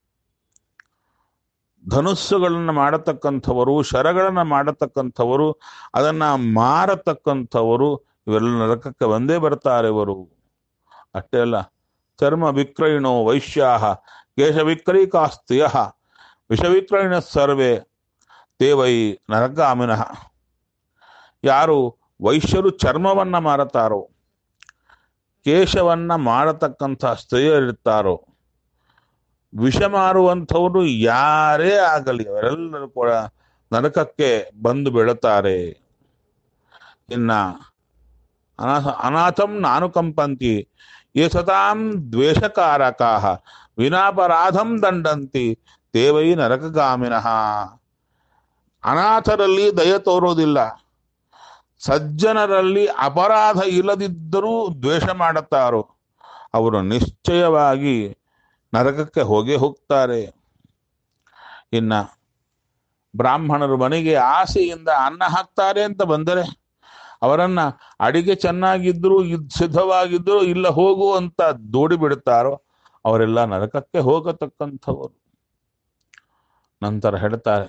ಧನುಸ್ಸುಗಳನ್ನ ಮಾಡತಕ್ಕಂಥವರು ಶರಗಳನ್ನ ಮಾಡತಕ್ಕಂಥವರು ಅದನ್ನ ಮಾರತಕ್ಕಂಥವರು ಇವೆಲ್ಲ ನರಕಕ್ಕೆ ಬಂದೇ ಬರ್ತಾರೆ ಇವರು ಅಷ್ಟೇ ಅಲ್ಲ ಚರ್ಮ ವಿಕ್ರಯಿಣೋ ವೈಶ್ಯಾಹ ಕೇಶ ವಿಕ್ರಯಿಕಾಸ್ತಿಯ ವಿಷ ವಿಕ್ರಯಿಣ ಸರ್ವೇ ತೇವೈ ನರಗಾಮಿನಃ ಯಾರು ವೈಶ್ಯರು ಚರ್ಮವನ್ನ ಮಾರತಾರೋ ಕೇಶವನ್ನ ಮಾಡತಕ್ಕಂಥ ಸ್ತ್ರೀಯರಿರ್ತಾರೋ ವಿಷ ಮಾರುವಂಥವರು ಯಾರೇ ಆಗಲಿ ಅವರೆಲ್ಲರೂ ಕೂಡ ನರಕಕ್ಕೆ ಬಂದು ಬೀಳುತ್ತಾರೆ ಇನ್ನ ಅನಾಥ ಅನಾಥಂ ನಾನು ಕಂಪಂತಿ ಯೇ ಸತಾಂ ದ್ವೇಷಕಾರಕಾ ವಿನಾಪರಾಧಂ ದಂಡಂತಿ ತೇವೈ ನರಕಗಾಮಿನಃ ಅನಾಥರಲ್ಲಿ ದಯ ತೋರೋದಿಲ್ಲ ಸಜ್ಜನರಲ್ಲಿ ಅಪರಾಧ ಇಲ್ಲದಿದ್ದರೂ ದ್ವೇಷ ಮಾಡುತ್ತಾರೋ ಅವರು ನಿಶ್ಚಯವಾಗಿ ನರಕಕ್ಕೆ ಹೋಗೇ ಹೋಗ್ತಾರೆ ಇನ್ನ ಬ್ರಾಹ್ಮಣರು ಮನೆಗೆ ಆಸೆಯಿಂದ ಅನ್ನ ಹಾಕ್ತಾರೆ ಅಂತ ಬಂದರೆ ಅವರನ್ನ ಅಡಿಗೆ ಚೆನ್ನಾಗಿದ್ರು ಇದ್ ಸಿದ್ಧವಾಗಿದ್ರು ಇಲ್ಲ ಹೋಗು ಅಂತ ದೂಡಿ ಬಿಡುತ್ತಾರೋ ಅವರೆಲ್ಲ ನರಕಕ್ಕೆ ಹೋಗತಕ್ಕಂಥವರು ನಂತರ ಹೇಳ್ತಾರೆ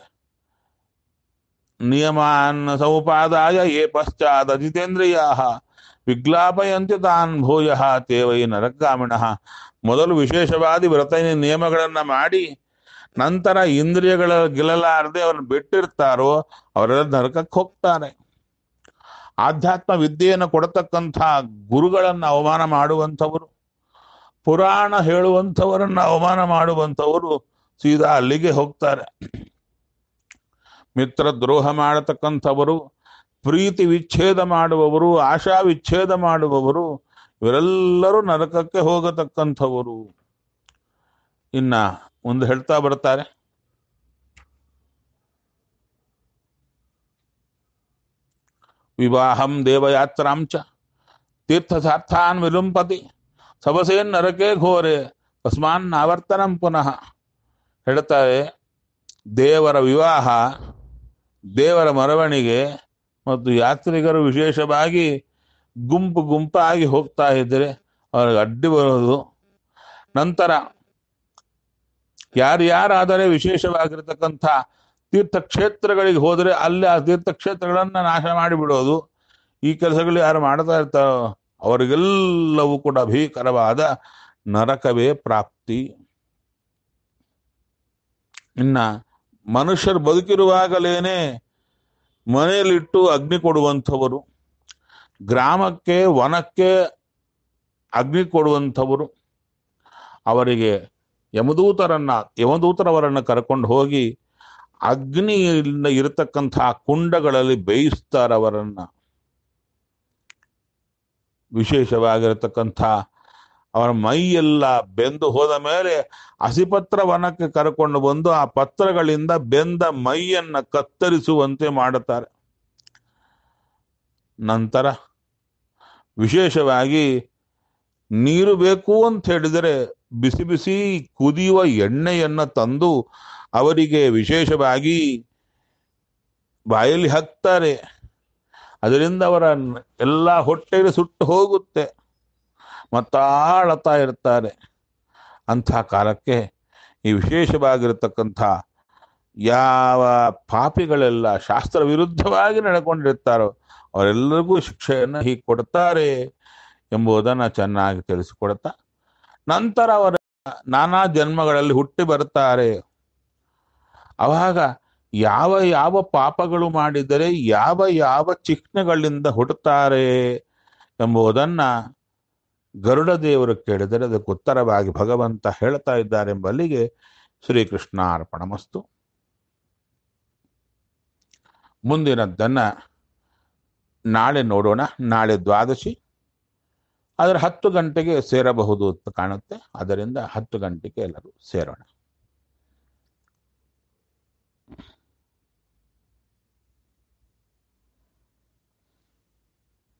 ನಿಯಮಾನ್ ಸೌಪಾದಾಯ ಯೇ ಪಶ್ಚಾತ್ ಅಜಿತೇಂದ್ರಿಯಾ ವಿಗ್ಲಾಪಯಂತಿ ತಾನ್ ಭೂಯ ತೇವೈ ನರಗಾಮಿಣಃ ಮೊದಲು ವಿಶೇಷವಾದಿ ವ್ರತ ನಿಯಮಗಳನ್ನ ಮಾಡಿ ನಂತರ ಇಂದ್ರಿಯಗಳ ಗೆಲ್ಲಲಾರದೆ ಅವ್ರನ್ನ ಬಿಟ್ಟಿರ್ತಾರೋ ಅವರೆಲ್ಲ ನರಕಕ್ಕೆ ಹೋಗ್ತಾರೆ ಆಧ್ಯಾತ್ಮ ವಿದ್ಯೆಯನ್ನು ಕೊಡತಕ್ಕಂಥ ಗುರುಗಳನ್ನ ಅವಮಾನ ಮಾಡುವಂಥವರು ಪುರಾಣ ಹೇಳುವಂಥವರನ್ನ ಅವಮಾನ ಮಾಡುವಂಥವರು ಸೀದಾ ಅಲ್ಲಿಗೆ ಹೋಗ್ತಾರೆ ಮಿತ್ರ ದ್ರೋಹ ಮಾಡತಕ್ಕಂಥವರು ಪ್ರೀತಿ ವಿಚ್ಛೇದ ಮಾಡುವವರು ಆಶಾ ವಿಚ್ಛೇದ ಮಾಡುವವರು ಇವರೆಲ್ಲರೂ ನರಕಕ್ಕೆ ಹೋಗತಕ್ಕಂಥವರು ಇನ್ನ ಒಂದು ಹೇಳ್ತಾ ಬರ್ತಾರೆ ವಿವಾಹಂ ದೇವಯಾತ್ರಾಂಚ ತೀರ್ಥಸಾರ್ಥಾನ್ ವಿಲುಂಪತಿ ಸಬಸೇನ್ ನರಕೆ ಘೋರೆ ತಸ್ಮಾನ್ ಆವರ್ತನಂ ಪುನಃ ಹೇಳ್ತಾರೆ ದೇವರ ವಿವಾಹ ದೇವರ ಮೆರವಣಿಗೆ ಮತ್ತು ಯಾತ್ರಿಕರು ವಿಶೇಷವಾಗಿ ಗುಂಪು ಗುಂಪಾಗಿ ಹೋಗ್ತಾ ಇದ್ದರೆ ಅವ್ರಿಗೆ ಅಡ್ಡಿ ಬರೋದು ನಂತರ ಯಾರ್ಯಾರಾದರೆ ವಿಶೇಷವಾಗಿರ್ತಕ್ಕಂಥ ತೀರ್ಥಕ್ಷೇತ್ರಗಳಿಗೆ ಹೋದರೆ ಅಲ್ಲಿ ಆ ತೀರ್ಥಕ್ಷೇತ್ರಗಳನ್ನ ನಾಶ ಮಾಡಿಬಿಡೋದು ಈ ಕೆಲಸಗಳು ಯಾರು ಮಾಡ್ತಾ ಇರ್ತಾರೋ ಅವರಿಗೆಲ್ಲವೂ ಕೂಡ ಭೀಕರವಾದ ನರಕವೇ ಪ್ರಾಪ್ತಿ ಇನ್ನ ಮನುಷ್ಯರು ಬದುಕಿರುವಾಗಲೇನೆ ಮನೆಯಲ್ಲಿಟ್ಟು ಅಗ್ನಿ ಕೊಡುವಂಥವರು ಗ್ರಾಮಕ್ಕೆ ವನಕ್ಕೆ ಅಗ್ನಿ ಕೊಡುವಂಥವರು ಅವರಿಗೆ ಯಮದೂತರನ್ನ ಯಮದೂತರವರನ್ನು ಕರ್ಕೊಂಡು ಹೋಗಿ ಅಗ್ನಿಯಿಂದ ಇರತಕ್ಕಂಥ ಕುಂಡಗಳಲ್ಲಿ ಬೇಯಿಸ್ತಾರೆ ಅವರನ್ನ ವಿಶೇಷವಾಗಿರತಕ್ಕಂಥ ಅವರ ಮೈಯೆಲ್ಲ ಬೆಂದು ಹೋದ ಮೇಲೆ ಹಸಿಪತ್ರ ವನಕ್ಕೆ ಕರ್ಕೊಂಡು ಬಂದು ಆ ಪತ್ರಗಳಿಂದ ಬೆಂದ ಮೈಯನ್ನ ಕತ್ತರಿಸುವಂತೆ ಮಾಡುತ್ತಾರೆ ನಂತರ ವಿಶೇಷವಾಗಿ ನೀರು ಬೇಕು ಅಂತ ಹೇಳಿದರೆ ಬಿಸಿ ಬಿಸಿ ಕುದಿಯುವ ಎಣ್ಣೆಯನ್ನ ತಂದು ಅವರಿಗೆ ವಿಶೇಷವಾಗಿ ಬಾಯಲ್ಲಿ ಹಾಕ್ತಾರೆ ಅದರಿಂದ ಅವರ ಎಲ್ಲ ಹೊಟ್ಟೆಗೆ ಸುಟ್ಟು ಹೋಗುತ್ತೆ ಮತ್ತಾಳತಾ ಇರ್ತಾರೆ ಅಂಥ ಕಾಲಕ್ಕೆ ಈ ವಿಶೇಷವಾಗಿರತಕ್ಕಂಥ ಯಾವ ಪಾಪಿಗಳೆಲ್ಲ ಶಾಸ್ತ್ರ ವಿರುದ್ಧವಾಗಿ ನಡ್ಕೊಂಡಿರ್ತಾರೋ ಅವರೆಲ್ಲರಿಗೂ ಶಿಕ್ಷೆಯನ್ನು ಹೀಗೆ ಕೊಡ್ತಾರೆ ಎಂಬುದನ್ನು ಚೆನ್ನಾಗಿ ತಿಳಿಸಿಕೊಡ್ತಾ ನಂತರ ಅವರ ನಾನಾ ಜನ್ಮಗಳಲ್ಲಿ ಹುಟ್ಟಿ ಬರ್ತಾರೆ ಅವಾಗ ಯಾವ ಯಾವ ಪಾಪಗಳು ಮಾಡಿದರೆ ಯಾವ ಯಾವ ಚಿಹ್ನೆಗಳಿಂದ ಹುಟ್ಟುತ್ತಾರೆ ಎಂಬುದನ್ನ ಗರುಡ ದೇವರು ಕೇಳಿದರೆ ಅದಕ್ಕೆ ಉತ್ತರವಾಗಿ ಭಗವಂತ ಹೇಳ್ತಾ ಇದ್ದಾರೆ ಎಂಬಲ್ಲಿಗೆ ಶ್ರೀಕೃಷ್ಣ ಅರ್ಪಣಮಸ್ತು ಮುಂದಿನದ್ದನ್ನ ನಾಳೆ ನೋಡೋಣ ನಾಳೆ ದ್ವಾದಶಿ ಆದರೆ ಹತ್ತು ಗಂಟೆಗೆ ಸೇರಬಹುದು ಅಂತ ಕಾಣುತ್ತೆ ಅದರಿಂದ ಹತ್ತು ಗಂಟೆಗೆ ಎಲ್ಲರೂ ಸೇರೋಣ